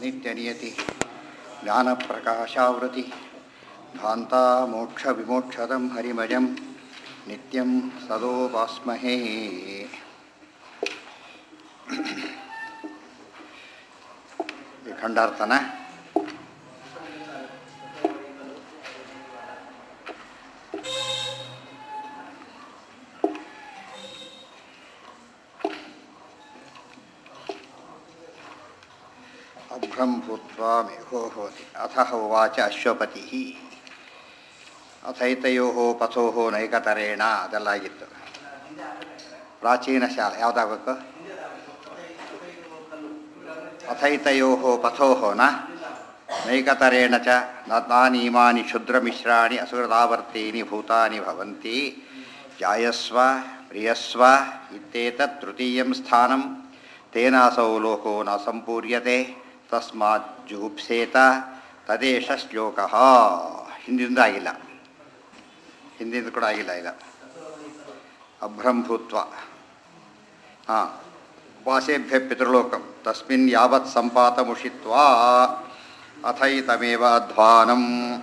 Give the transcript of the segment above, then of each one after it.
नित्यनियति ज्ञानप्रकाशावृति ध्वान्ता मोक्षविमोक्षदं हरिमयं नित्यं सदोपास्महे ಈ ಖಂಡಾರ್ಥನ ಅಭ್ರಂ ಭೂತ್ವಾ ಮೇಘೋ ಹೋತಿ ಅಥ ಉವಾಚ ಅಶ್ವಪತಿ ಅಥೈತಯೋ ಪಥೋ ನೈಕತರೇಣ ಅದೆಲ್ಲ ಆಗಿತ್ತು ಪ್ರಾಚೀನ ಶಾಲೆ ಯಾವುದಾಗಬೇಕು ಅಥೈತಯೋ ಪಥೋ ನ ನೈಕತರೇಣ ಚ ನಾನೀಮಾನಿ ಕ್ಷುದ್ರಮಿಶ್ರಾಣಿ ಅಸುಹೃದಾವರ್ತೀನಿ ಭೂತಾನಿ ಭವಂತಿ ಜಾಯಸ್ವ ಪ್ರಿಯಸ್ವ ಇತ್ಯೇತತ್ ತೃತೀಯಂ ಸ್ಥಾನಂ ತೇನಾಸೌ ಲೋಕೋ ನ ಸಂಪೂರ್ಯತೆ ತಸ್ಮಾತ್ ಜುಗುಪ್ಸೇತ ತದೇಶ ಶ್ಲೋಕ ಹಿಂದಿಂದ ಆಗಿಲ್ಲ ಹಿಂದಿಂದ ಕೂಡ ಆಗಿಲ್ಲ ಈಗ ಅಭ್ರಂಭೂತ್ವ ಹಾಂ ವಾಸೇಭ್ಯ ಪಿತೃಲೋಕಂ ತಸ್ಮಿನ್ ಯಾವತ್ ಸಂಪಾತಮುಷಿತ್ವಾ ಅಥೈತಮೇವ ಅಧ್ವಾನಂ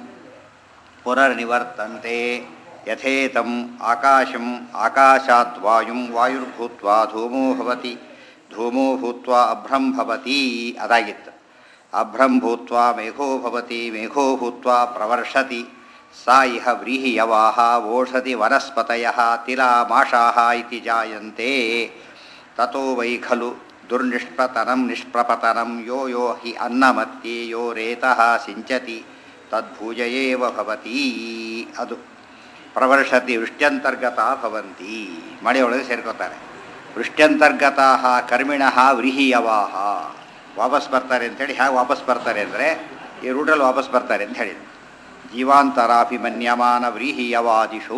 ಪುನರ್ನಿವರ್ತಂತೆ ಯಥೇತಂ ಆಕಾಶಂ ಆಕಾಶಾತ್ ವಾಯುಂ ವಾಯುರ್ಭೂತ್ವಾ ಧೂಮೋ ಭವತಿ ಧೂಮೋ ಭೂತ್ವಾ ಅಭ್ರಂ ಭವತಿ ಅದಾಗಿತ್ತು ಅಭ್ರಂ ಭೂತ್ವಾ ಮೇಘೋ ಭವತಿ ಮೇಘೋ ಭೂತ್ವಾ ಪ್ರವರ್ಷತಿ ಸಾ ಇಹ ವ್ರೀಹಿಯವಾಹ ಓಷಧಿ ವನಸ್ಪತಯ ತಿಲಾಮಾಷಾಹ ಇತಿ ಜಾಯಂತೆ ತಥೋ ವೈ ಖಲು ದುರ್ನಿಷ್ಪತನಂ ನಿಷ್ಪ್ರಪತನಂ ಯೋ ಯೋ ಹಿ ಅನ್ನಮತ್ಯೆ ಯೋ ರೇತಃ ಸಿಂಚತಿ ತದ್ಭುಜಯೇವ ಭವತಿ ಅದು ಪ್ರವರ್ಷತಿ ವೃಷ್ಟ್ಯಂತರ್ಗತ ಭವಂತಿ ಮಳೆಯೊಳಗೆ ಸೇರ್ಕೋತಾರೆ ವೃಷ್ಟ್ಯಂತರ್ಗತ ಕರ್ಮಿಣ ವ್ರೀಹಿಯವಾಹ ವಾಪಸ್ ಬರ್ತಾರೆ ಅಂಥೇಳಿ ಹೇಗೆ ವಾಪಸ್ ಬರ್ತಾರೆ ಅಂದರೆ ಈ ರೂಟಲ್ಲಿ ವಾಪಸ್ ಬರ್ತಾರೆ ಅಂತ ಹೇಳಿದ್ರು ಜೀವಾಂತರಾಭಿಮನ್ಯಮಾನ ವ್ರೀಹಿಯವಾದಿಷು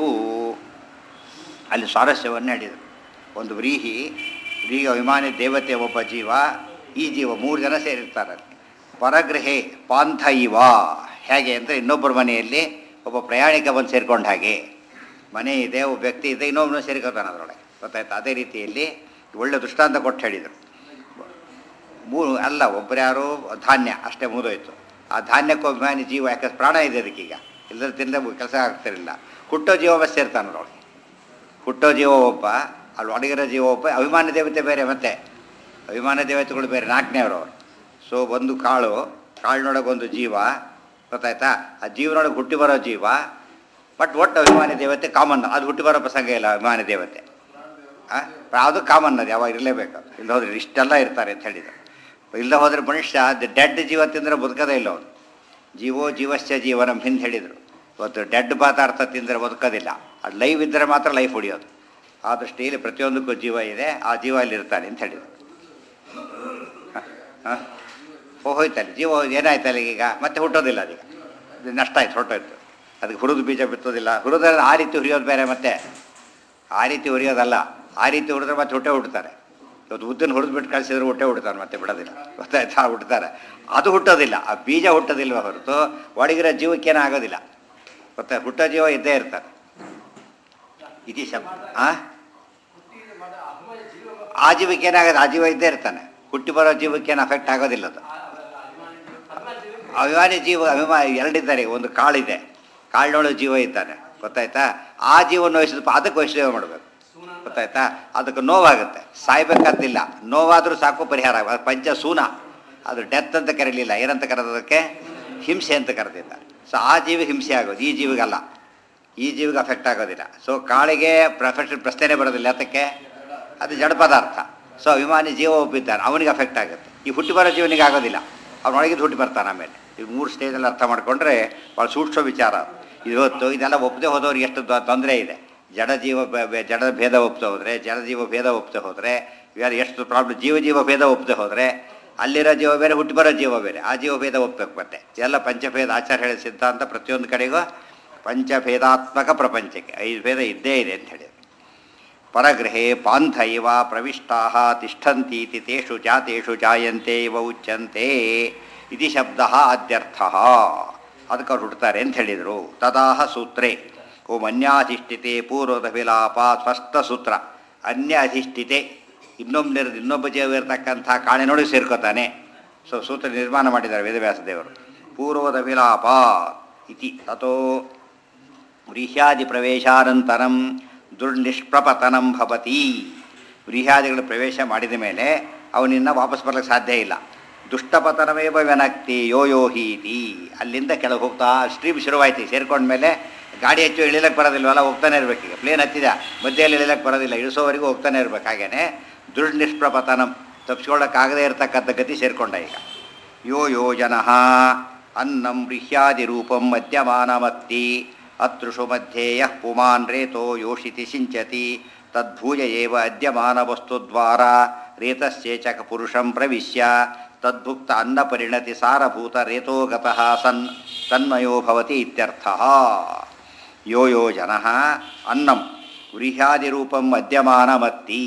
ಅಲ್ಲಿ ಸ್ವಾರಸ್ಯವನ್ನು ಹೇಳಿದರು ಒಂದು ವ್ರೀಹಿ ವ್ರೀಹಿ ಅಭಿಮಾನಿ ದೇವತೆ ಒಬ್ಬ ಜೀವ ಈ ಜೀವ ಮೂರು ಜನ ಸೇರಿರ್ತಾರೆ ಅಲ್ಲಿ ಪರಗೃಹೆ ಪಾಂಥ ಇವ ಹೇಗೆ ಅಂದರೆ ಇನ್ನೊಬ್ಬರ ಮನೆಯಲ್ಲಿ ಒಬ್ಬ ಪ್ರಯಾಣಿಕ ಬಂದು ಸೇರ್ಕೊಂಡು ಹಾಗೆ ಮನೆ ಇದೆ ಒಬ್ಬ ವ್ಯಕ್ತಿ ಇದೆ ಇನ್ನೊಬ್ಬನ ಸೇರ್ಕೋತಾನೆ ಅದರೊಳಗೆ ಗೊತ್ತಾಯ್ತು ಅದೇ ರೀತಿಯಲ್ಲಿ ಒಳ್ಳೆ ದೃಷ್ಟಾಂತ ಕೊಟ್ಟು ಹೇಳಿದರು ಮೂರು ಅಲ್ಲ ಒಬ್ಬರು ಯಾರು ಧಾನ್ಯ ಅಷ್ಟೇ ಮುಗಿದೋಯ್ತು ಆ ಧಾನ್ಯಕ್ಕೆ ಅಭಿಮಾನಿ ಜೀವ ಯಾಕಂದ್ರೆ ಪ್ರಾಣ ಇದೆ ಅದಕ್ಕೀಗ ಇಲ್ಲದ ತಿಂದ ಕೆಲಸ ಆಗ್ತಿರಲಿಲ್ಲ ಹುಟ್ಟೋ ಜೀವ ಬಸ್ ಸೇರ್ತಾನೆ ಅದರೊಳಗೆ ಹುಟ್ಟೋ ಜೀವ ಒಬ್ಬ ಅಲ್ಲಿ ಒಣಗಿರೋ ಜೀವ ಒಬ್ಬ ಅಭಿಮಾನ ದೇವತೆ ಬೇರೆ ಮತ್ತೆ ಅಭಿಮಾನ ದೇವತೆಗಳು ಬೇರೆ ನಾಲ್ಕನೇವರು ಅವರು ಸೊ ಒಂದು ಕಾಳು ಕಾಳಿನೊಳಗೆ ಒಂದು ಜೀವ ಗೊತ್ತಾಯ್ತಾ ಆ ಜೀವನೊಳಗೆ ಹುಟ್ಟಿ ಬರೋ ಜೀವ ಬಟ್ ಒಟ್ಟು ಅಭಿಮಾನಿ ದೇವತೆ ಕಾಮನ್ ಅದು ಹುಟ್ಟಿ ಬರೋ ಪ್ರಸಂಗ ಇಲ್ಲ ಅಭಿಮಾನಿ ದೇವತೆ ಅದು ಕಾಮನ್ ಅದು ಯಾವಾಗ ಇರಲೇಬೇಕು ಇಲ್ಲ ಹೋದ್ರೆ ಇಷ್ಟೆಲ್ಲ ಇರ್ತಾರೆ ಅಂತ ಹೇಳಿದರು ಇಲ್ಲ ಹೋದರೆ ಮನುಷ್ಯ ಅದು ಡೆಡ್ ಜೀವ ತಿಂದರೆ ಬದುಕೋದೇ ಇಲ್ಲ ಅವನು ಜೀವೋ ಜೀವಶ್ಚ ಜೀವನಂ ಹಿಂದೆ ಹೇಳಿದರು ಇವತ್ತು ಡೆಡ್ ಪದಾರ್ಥ ತಿಂದರೆ ಬದುಕೋದಿಲ್ಲ ಅದು ಲೈವ್ ಇದ್ದರೆ ಮಾತ್ರ ಲೈಫ್ ಉಳಿಯೋದು ಆ ದೃಷ್ಟಿಯಲ್ಲಿ ಪ್ರತಿಯೊಂದಕ್ಕೂ ಜೀವ ಇದೆ ಆ ಜೀವ ಅಲ್ಲಿ ಇರ್ತಾನೆ ಅಂತ ಹೇಳಿದರು ಹಾಂ ಹೋಯ್ತಲ್ಲಿ ಜೀವ ಏನಾಯ್ತಲ್ಲ ಈಗ ಮತ್ತೆ ಹುಟ್ಟೋದಿಲ್ಲ ಅದೀಗ ಇದು ನಷ್ಟ ಆಯ್ತು ಹೊರಟೋಯ್ತು ಅದಕ್ಕೆ ಹುರಿದು ಬೀಜ ಬಿತ್ತೋದಿಲ್ಲ ಹುರಿದ್ರೆ ಆ ರೀತಿ ಹುರಿಯೋದು ಬೇರೆ ಮತ್ತೆ ಆ ರೀತಿ ಹುರಿಯೋದಲ್ಲ ಆ ರೀತಿ ಹುರಿದ್ರೆ ಮತ್ತೆ ಹೊಟ್ಟೆ ಹುಡ್ತಾರೆ ಇವತ್ತು ಉದ್ದನ್ನು ಹುರಿದು ಬಿಟ್ಟು ಕಳಿಸಿದ್ರೆ ಹೊಟ್ಟೆ ಹುಡ್ತಾನೆ ಮತ್ತೆ ಬಿಡೋದಿಲ್ಲ ಗೊತ್ತಾಯ್ತಾ ಹುಡ್ತಾರೆ ಅದು ಹುಟ್ಟೋದಿಲ್ಲ ಆ ಬೀಜ ಹುಟ್ಟೋದಿಲ್ವ ಹೊರತು ಒಳಗಿರೋ ಜೀವಕ್ಕೇನೂ ಆಗೋದಿಲ್ಲ ಗೊತ್ತಾ ಹುಟ್ಟೋ ಜೀವ ಇದ್ದೇ ಇರ್ತಾರೆ ಇತಿ ಶಬ್ದ ಆ ಆ ಜೀವಕ್ಕೆ ಏನಾಗೋದು ಆ ಜೀವ ಇದ್ದೇ ಇರ್ತಾನೆ ಹುಟ್ಟಿ ಬರೋ ಜೀವಕ್ಕೇನು ಅಫೆಕ್ಟ್ ಆಗೋದಿಲ್ಲ ಅದು ಅಭಿಮಾನಿ ಜೀವ ಅಭಿಮಾನಿ ಎರಡಿದ್ದಾರೆ ಒಂದು ಕಾಳಿದೆ ಕಾಳಿನೊಳಗೆ ಜೀವ ಇದ್ದಾನೆ ಗೊತ್ತಾಯ್ತಾ ಆ ಜೀವನ ವಹಿಸಿದ ಅದಕ್ಕೆ ವೈಷ್ಣವ ಮಾಡಬೇಕು ಗೊತ್ತಾಯ್ತಾ ಅದಕ್ಕೆ ನೋವಾಗುತ್ತೆ ಸಾಯ್ಬೇಕಂತಿಲ್ಲ ನೋವಾದರೂ ಸಾಕು ಪರಿಹಾರ ಆಗ ಪಂಚ ಸೂನ ಅದು ಡೆತ್ ಅಂತ ಕರೀಲಿಲ್ಲ ಏನಂತ ಕರೆದದಕ್ಕೆ ಹಿಂಸೆ ಅಂತ ಕರೆದಿದ್ದ ಸೊ ಆ ಜೀವಿ ಹಿಂಸೆ ಆಗೋದು ಈ ಜೀವಿಗಲ್ಲ ಈ ಜೀವಿಗೆ ಅಫೆಕ್ಟ್ ಆಗೋದಿಲ್ಲ ಸೊ ಕಾಳಿಗೆ ಪ್ರೊಫೆಷನ್ ಪ್ರಶ್ನೆನೇ ಬರೋದಿಲ್ಲ ಅದಕ್ಕೆ ಅದು ಜಡ ಪದಾರ್ಥ ಸೊ ಅಭಿಮಾನಿ ಜೀವ ಒಬ್ಬಿದ್ದಾನೆ ಅವನಿಗೆ ಅಫೆಕ್ಟ್ ಆಗುತ್ತೆ ಈ ಹುಟ್ಟಿ ಬರೋ ಜೀವನಿಗೆ ಆಗೋದಿಲ್ಲ ಅವನೊಳಗಿದ್ದು ಹುಟ್ಟಿ ಬರ್ತಾನೆ ಆಮೇಲೆ ಈ ಮೂರು ಸ್ಟೇಜಲ್ಲಿ ಅರ್ಥ ಮಾಡಿಕೊಂಡ್ರೆ ಭಾಳ ಸೂಕ್ಷ್ಮ ವಿಚಾರ ಇವತ್ತು ಇದೆಲ್ಲ ಒಪ್ಪದೆ ಹೋದವ್ರಿಗೆ ಎಷ್ಟು ತೊಂದರೆ ಇದೆ ಜಡ ಜೀವ ಜಡ ಭೇದ ಒಪ್ಪದೆ ಹೋದರೆ ಜಡ ಜೀವ ಭೇದ ಒಪ್ಪದೆ ಹೋದರೆ ಇವೆಲ್ಲ ಎಷ್ಟು ಪ್ರಾಬ್ಲಮ್ ಜೀವ ಜೀವ ಭೇದ ಒಪ್ಪದೆ ಹೋದರೆ ಅಲ್ಲಿರೋ ಜೀವ ಬೇರೆ ಹುಟ್ಟಿ ಬರೋ ಜೀವ ಬೇರೆ ಆ ಜೀವ ಭೇದ ಒಪ್ಪಬೇಕು ಮತ್ತೆ ಎಲ್ಲ ಪಂಚಭೇದ ಆಚಾರ ಹೇಳಿದ ಸಿದ್ಧಾಂತ ಪ್ರತಿಯೊಂದು ಕಡೆಗೂ ಪಂಚಭೇದಾತ್ಮಕ ಪ್ರಪಂಚಕ್ಕೆ ಐದು ಭೇದ ಇದ್ದೇ ಇದೆ ಅಂತ ಹೇಳಿದ್ರು ಪರಗೃಹೇ ಪಾಂಥ ಇವ ಪ್ರವಿಷ್ಟಾ ತಿಷ್ಠಂತೀತಿ ತೇಷು ಜಾತೇಷು ಜಾಯಂತೆ ಇವ ಉಚ್ಯಂತೆ ಇತಿ ಶಬ್ದ ಅದ್ಯರ್ಥ ಅದಕ್ಕೆ ಅವ್ರು ಹುಡ್ತಾರೆ ಅಂತ ಹೇಳಿದರು ತದಾಹ ಸೂತ್ರೇ ಓಂ ಅನ್ಯಾಧಿಷ್ಠಿತೆ ಪೂರ್ವದ ವಿಲಾಪ ಸ್ಪಷ್ಟ ಸೂತ್ರ ಅನ್ಯ ಅಧಿಷ್ಠಿತೆ ಇನ್ನೊಬ್ಬ ಇನ್ನೊಬ್ಬ ಜೀವ ಇರ್ತಕ್ಕಂಥ ಕಾಣಿನೊಳಗೆ ಸೇರ್ಕೋತಾನೆ ಸೊ ಸೂತ್ರ ನಿರ್ಮಾಣ ಮಾಡಿದ್ದಾರೆ ವೇದವ್ಯಾಸ ದೇವರು ಪೂರ್ವದ ವಿಲಾಪ ಇತಿ ತಥೋ ವ್ರೀಹ್ಯಾದಿ ಪ್ರವೇಶಾನಂತರಂ ದುರ್ನಿಷ್ಪ್ರಪತನಂ ಭವತಿ ವ್ರೀಹ್ಯಾದಿಗಳು ಪ್ರವೇಶ ಮಾಡಿದ ಮೇಲೆ ಅವನಿನ್ನ ವಾಪಸ್ ಬರ್ಲಿಕ್ಕೆ ಸಾಧ್ಯ ಇಲ್ಲ ದುಷ್ಟಪತನವೇವ ವ್ಯನಕ್ತಿ ಯೋ ಯೋ ಹೀತಿ ಅಲ್ಲಿಂದ ಕೆಳಗೆ ಹೋಗ್ತಾ ಸ್ಟ್ರೀಮ್ ಶುರುವಾಯ್ತು ಸೇರ್ಕೊಂಡ್ಮೇಲೆ ಗಾಡಿ ಹೆಚ್ಚು ಇಳಿಲಕ್ಕೆ ಬರೋದಿಲ್ವಲ್ಲ ಹೋಗ್ತಾನೆ ಇರಬೇಕೀಗ ಪ್ಲೇನ್ ಹತ್ತಿದ ಮಧ್ಯೆಯಲ್ಲಿ ಇಳಿಲಕ್ಕೆ ಬರೋದಿಲ್ಲ ಇಳಿಸೋವರೆಗೂ ಹೋಗ್ತಾನೆ ಇರ್ಬೇಕು ಹಾಗೇನೆ ದುರ್ನಿಷ್ಪ್ರಪತನಂ ತಪ್ಪಿಸ್ಕೊಳ್ಳೋಕ್ಕಾಗದೇ ಇರತಕ್ಕಂಥ ಗತಿ ಸೇರ್ಕೊಂಡ ಈಗ ಯೋ ಯೋ ಜನಃ ಅನ್ನಂ ಗೃಹ್ಯಾದಿ ರೂಪಂ ಮಧ್ಯಮಾನಮತ್ತಿ ಅತೃಷು ಮಧ್ಯೆ ಯಃ ಪುಮಾನ್ ರೇತೋ ಯೋಷಿತಿ ಸಿಂಚತಿ ತದ್ಭೂಯ ಏವ ಅದ್ಯಮಾನ ವಸ್ತುದ್ವಾರ ರೇತಸ್ಯೇಚಕ ಪುರುಷಂ ಪ್ರವಿಶ್ಯ ತದ್ಭುಕ್ತ ಅನ್ನ ಪರಿಣತಿ ಸಾರಭೂತ ರೇತೋಗತಃ ಸನ್ ತನ್ಮಯೋ ಭವತಿ ಇತ್ಯರ್ಥಃ ಯೋ ಯೋ ಜನಃ ಅನ್ನಂ ಗೃಹ್ಯಾದಿರೂಪಂ ಮಧ್ಯಮಾನಮತ್ತಿ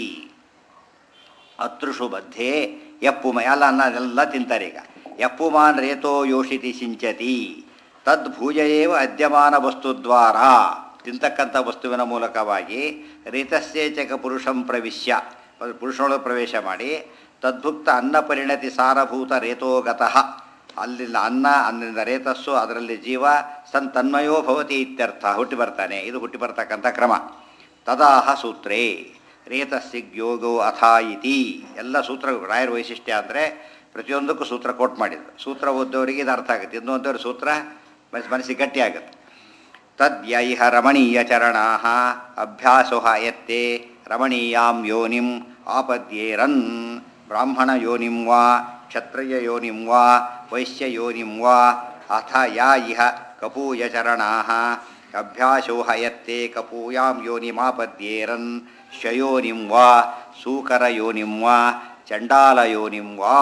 ಅತೃಷು ಮಧ್ಯೆ ಯಪ್ಪುಮ ಎಲ್ಲ ಅನ್ನ ಎಲ್ಲ ತಿಂತಾರೆ ಈಗ ಯಪ್ಪುಮಾನ್ ರೇತೋ ಯೋಷಿತಿ ಸಿಂಚತಿ ತದ್ಭೂಜ ಏವ ಅದ್ಯಮಾನ ವಸ್ತುದ್ವಾರ ತಿಂತಕ್ಕಂಥ ವಸ್ತುವಿನ ಮೂಲಕವಾಗಿ ರೇತಸ್ಯೇಚಕ ಪುರುಷಂ ಪ್ರವಿಶ್ಯ ಒಂದು ಪುರುಷನೊಳಗೆ ಪ್ರವೇಶ ಮಾಡಿ ತದ್ಭುಕ್ತ ಅನ್ನ ಪರಿಣತಿ ಸಾರಭೂತ ರೇತೋಗತಃ ಅಲ್ಲಿಂದ ಅನ್ನ ಅಲ್ಲಿಂದ ರೇತಸ್ಸು ಅದರಲ್ಲಿ ಜೀವ ಸನ್ ತನ್ಮಯೋ ಭವತಿ ಇತ್ಯರ್ಥ ಹುಟ್ಟಿ ಬರ್ತಾನೆ ಇದು ಹುಟ್ಟಿ ಬರ್ತಕ್ಕಂಥ ಕ್ರಮ ತದಾಹ ಸೂತ್ರೇ ರೇತಸ್ಸಿಗ್ಯೋಗೋ ಅಥ ಇತಿ ಎಲ್ಲ ಸೂತ್ರ ರಾಯರ ವೈಶಿಷ್ಟ್ಯ ಅಂದರೆ ಪ್ರತಿಯೊಂದಕ್ಕೂ ಸೂತ್ರ ಕೋಟ್ ಮಾಡಿದ್ರು ಸೂತ್ರ ಓದೋರಿಗೆ ಇದು ಅರ್ಥ ಆಗುತ್ತೆ ಇನ್ನು ಓದೋರು ಸೂತ್ರ ಮನಸ್ ಮನಸ್ಸಿಗೆ ಗಟ್ಟಿ ಆಗುತ್ತೆ ತದ್ಯೈಹ ರಮಣೀಯ ಚರಣಾ ಅಭ್ಯಾಸೋ ಯತ್ತೆ ರಮಣೀಯಾಂ ಯೋನಿಂ ಆಪದ್ಯೇರನ್ ಬ್ರಾಹ್ಮಣ ಯೋನಿಂ ವಾ ಕ್ಷತ್ರಿಯ ಯೋನಿಂ ವಾ ವೈಶ್ಯ ಯೋನಿಂ ವಾ ಅಥ ಯಾ ಇಹ ಕಪೂಯಚರಣಾ ಅಭ್ಯಾಸೋ ಹಯತ್ತೆ ಕಪೂಯಾಂ ಯೋನಿಮಾಪದ್ಯೇರನ್ ಶಯೋನಿಂ ವಾ ಸೂಕರ ಯೋನಿಂ ವಾ ಚಂಡಾಲ ಯೋನಿಂ ವಾ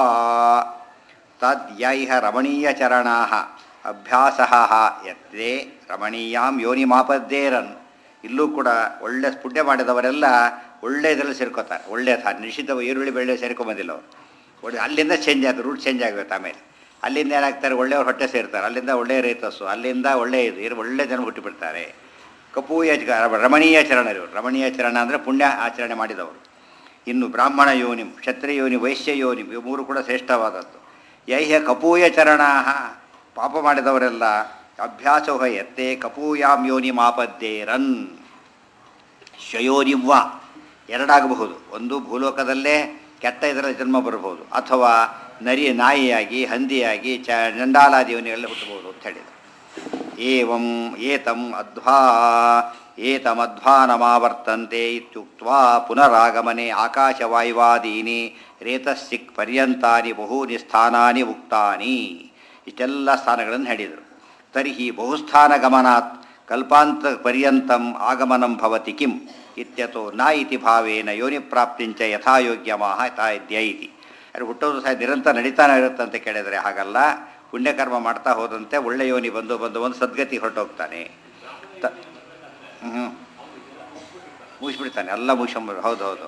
ತದ್ಯೈಹ ರಮಣೀಯಚರಣಾ ಅಭ್ಯಾಸ ಯತ್ತೆ ರಮಣೀಯಾಂ ಯೋನಿಮಾಪದ್ದೇರನ್ ಇಲ್ಲೂ ಕೂಡ ಒಳ್ಳೆ ಪುಣ್ಯ ಮಾಡಿದವರೆಲ್ಲ ಒಳ್ಳೆ ಇದರಲ್ಲಿ ಸೇರ್ಕೋತಾರೆ ಒಳ್ಳೆ ಥ ನಿಶ್ಚಿತ ಈರುಳ್ಳಿ ಬೆಳ್ಳೆ ಸೇರ್ಕೊಂಬಂದಿಲ್ಲ ಅವರು ಒಳ್ಳೆ ಅಲ್ಲಿಂದ ಚೇಂಜ್ ಆಗುತ್ತೆ ರೂಟ್ ಚೇಂಜ್ ಆಗುತ್ತೆ ಆಮೇಲೆ ಅಲ್ಲಿಂದ ಏನಾಗ್ತಾರೆ ಒಳ್ಳೆಯವ್ರು ಹೊಟ್ಟೆ ಸೇರ್ತಾರೆ ಅಲ್ಲಿಂದ ಒಳ್ಳೆಯ ರೇತಸ್ಸು ಅಲ್ಲಿಂದ ಒಳ್ಳೆ ಇದು ಇರು ಒಳ್ಳೆ ಜನ ಹುಟ್ಟಿಬಿಡ್ತಾರೆ ಕಪೂಯ ರಮಣೀಯ ಚರಣರು ರಮಣೀಯ ಚರಣ ಅಂದರೆ ಪುಣ್ಯ ಆಚರಣೆ ಮಾಡಿದವರು ಇನ್ನು ಬ್ರಾಹ್ಮಣ ಯೋನಿ ಕ್ಷತ್ರಿಯ ಯೋನಿ ವೈಶ್ಯ ಯೋನಿ ಇವು ಮೂರು ಕೂಡ ಶ್ರೇಷ್ಠವಾದದ್ದು ಯೈಹ ಕಪೂಯ ಚರಣಾ ಪಾಪ ಮಾಡಿದವರೆಲ್ಲ ಅಭ್ಯಾಸೋ ಎತ್ತೆ ಕಪೂಯಾಂ ಯೋನಿ ಮಾಪದ್ದೇರನ್ ಶಯೋನಿವ್ವ ಎರಡಾಗಬಹುದು ಒಂದು ಭೂಲೋಕದಲ್ಲೇ ಕೆಟ್ಟ ಇದರಲ್ಲಿ ಜನ್ಮ ಬರಬಹುದು ಅಥವಾ ನರಿ ನಾಯಿಯಾಗಿ ಹಂದಿಯಾಗಿ ಚ ಚಂಡಾಲಾದಿ ಯೋನಿಗಳಲ್ಲಿ ಹುಟ್ಟಬಹುದು ಅಂತ ಹೇಳಿದರು ಏವಂ ಏತಂ ಅಧ್ವಾ ಏತಮಧ್ವಾನಮಾವರ್ತಂತೆ ಇತ್ಯುಕ್ತ್ವಾ ಪುನರಾಗಮನೆ ಆಕಾಶವಾಯುವಾದೀನಿ ರೇತಸ್ಸಿಕ್ ಪರ್ಯಂತಾನಿ ಬಹೂನಿ ಸ್ಥಾನಾನಿ ಉಕ್ತಾನಿ ಇಷ್ಟೆಲ್ಲ ಸ್ಥಾನಗಳನ್ನು ಹೇಳಿದರು ತರ್ಹಿ ಬಹುಸ್ಥಾನ ಗಮನಾತ್ ಕಲ್ಪಾಂತ ಪರ್ಯಂತಂ ಆಗಮನಂ ಭವತಿ ಕಿಂ ಇತ್ಯತೋ ನ ಇತಿ ಭಾವೇನ ಯೋನಿ ಪ್ರಾಪ್ತಿಂಚ ಯಥಾಯೋಗ್ಯಮಾಹ ಯಥಾ ಇದ್ಯ ಇತಿ ಅದು ಹುಟ್ಟೋದು ಸಹ ನಿರಂತರ ನಡೀತಾನೆ ಇರುತ್ತೆ ಅಂತ ಕೇಳಿದರೆ ಹಾಗಲ್ಲ ಪುಣ್ಯಕರ್ಮ ಮಾಡ್ತಾ ಹೋದಂತೆ ಒಳ್ಳೆ ಯೋನಿ ಬಂದು ಬಂದು ಒಂದು ಸದ್ಗತಿ ಹೊರಟೋಗ್ತಾನೆ ತ ಹ್ಞೂ ಮುಗಿಸ್ಬಿಡ್ತಾನೆ ಎಲ್ಲ ಮುಗಿಸ್ಕೊಂಬ ಹೌದು ಹೌದು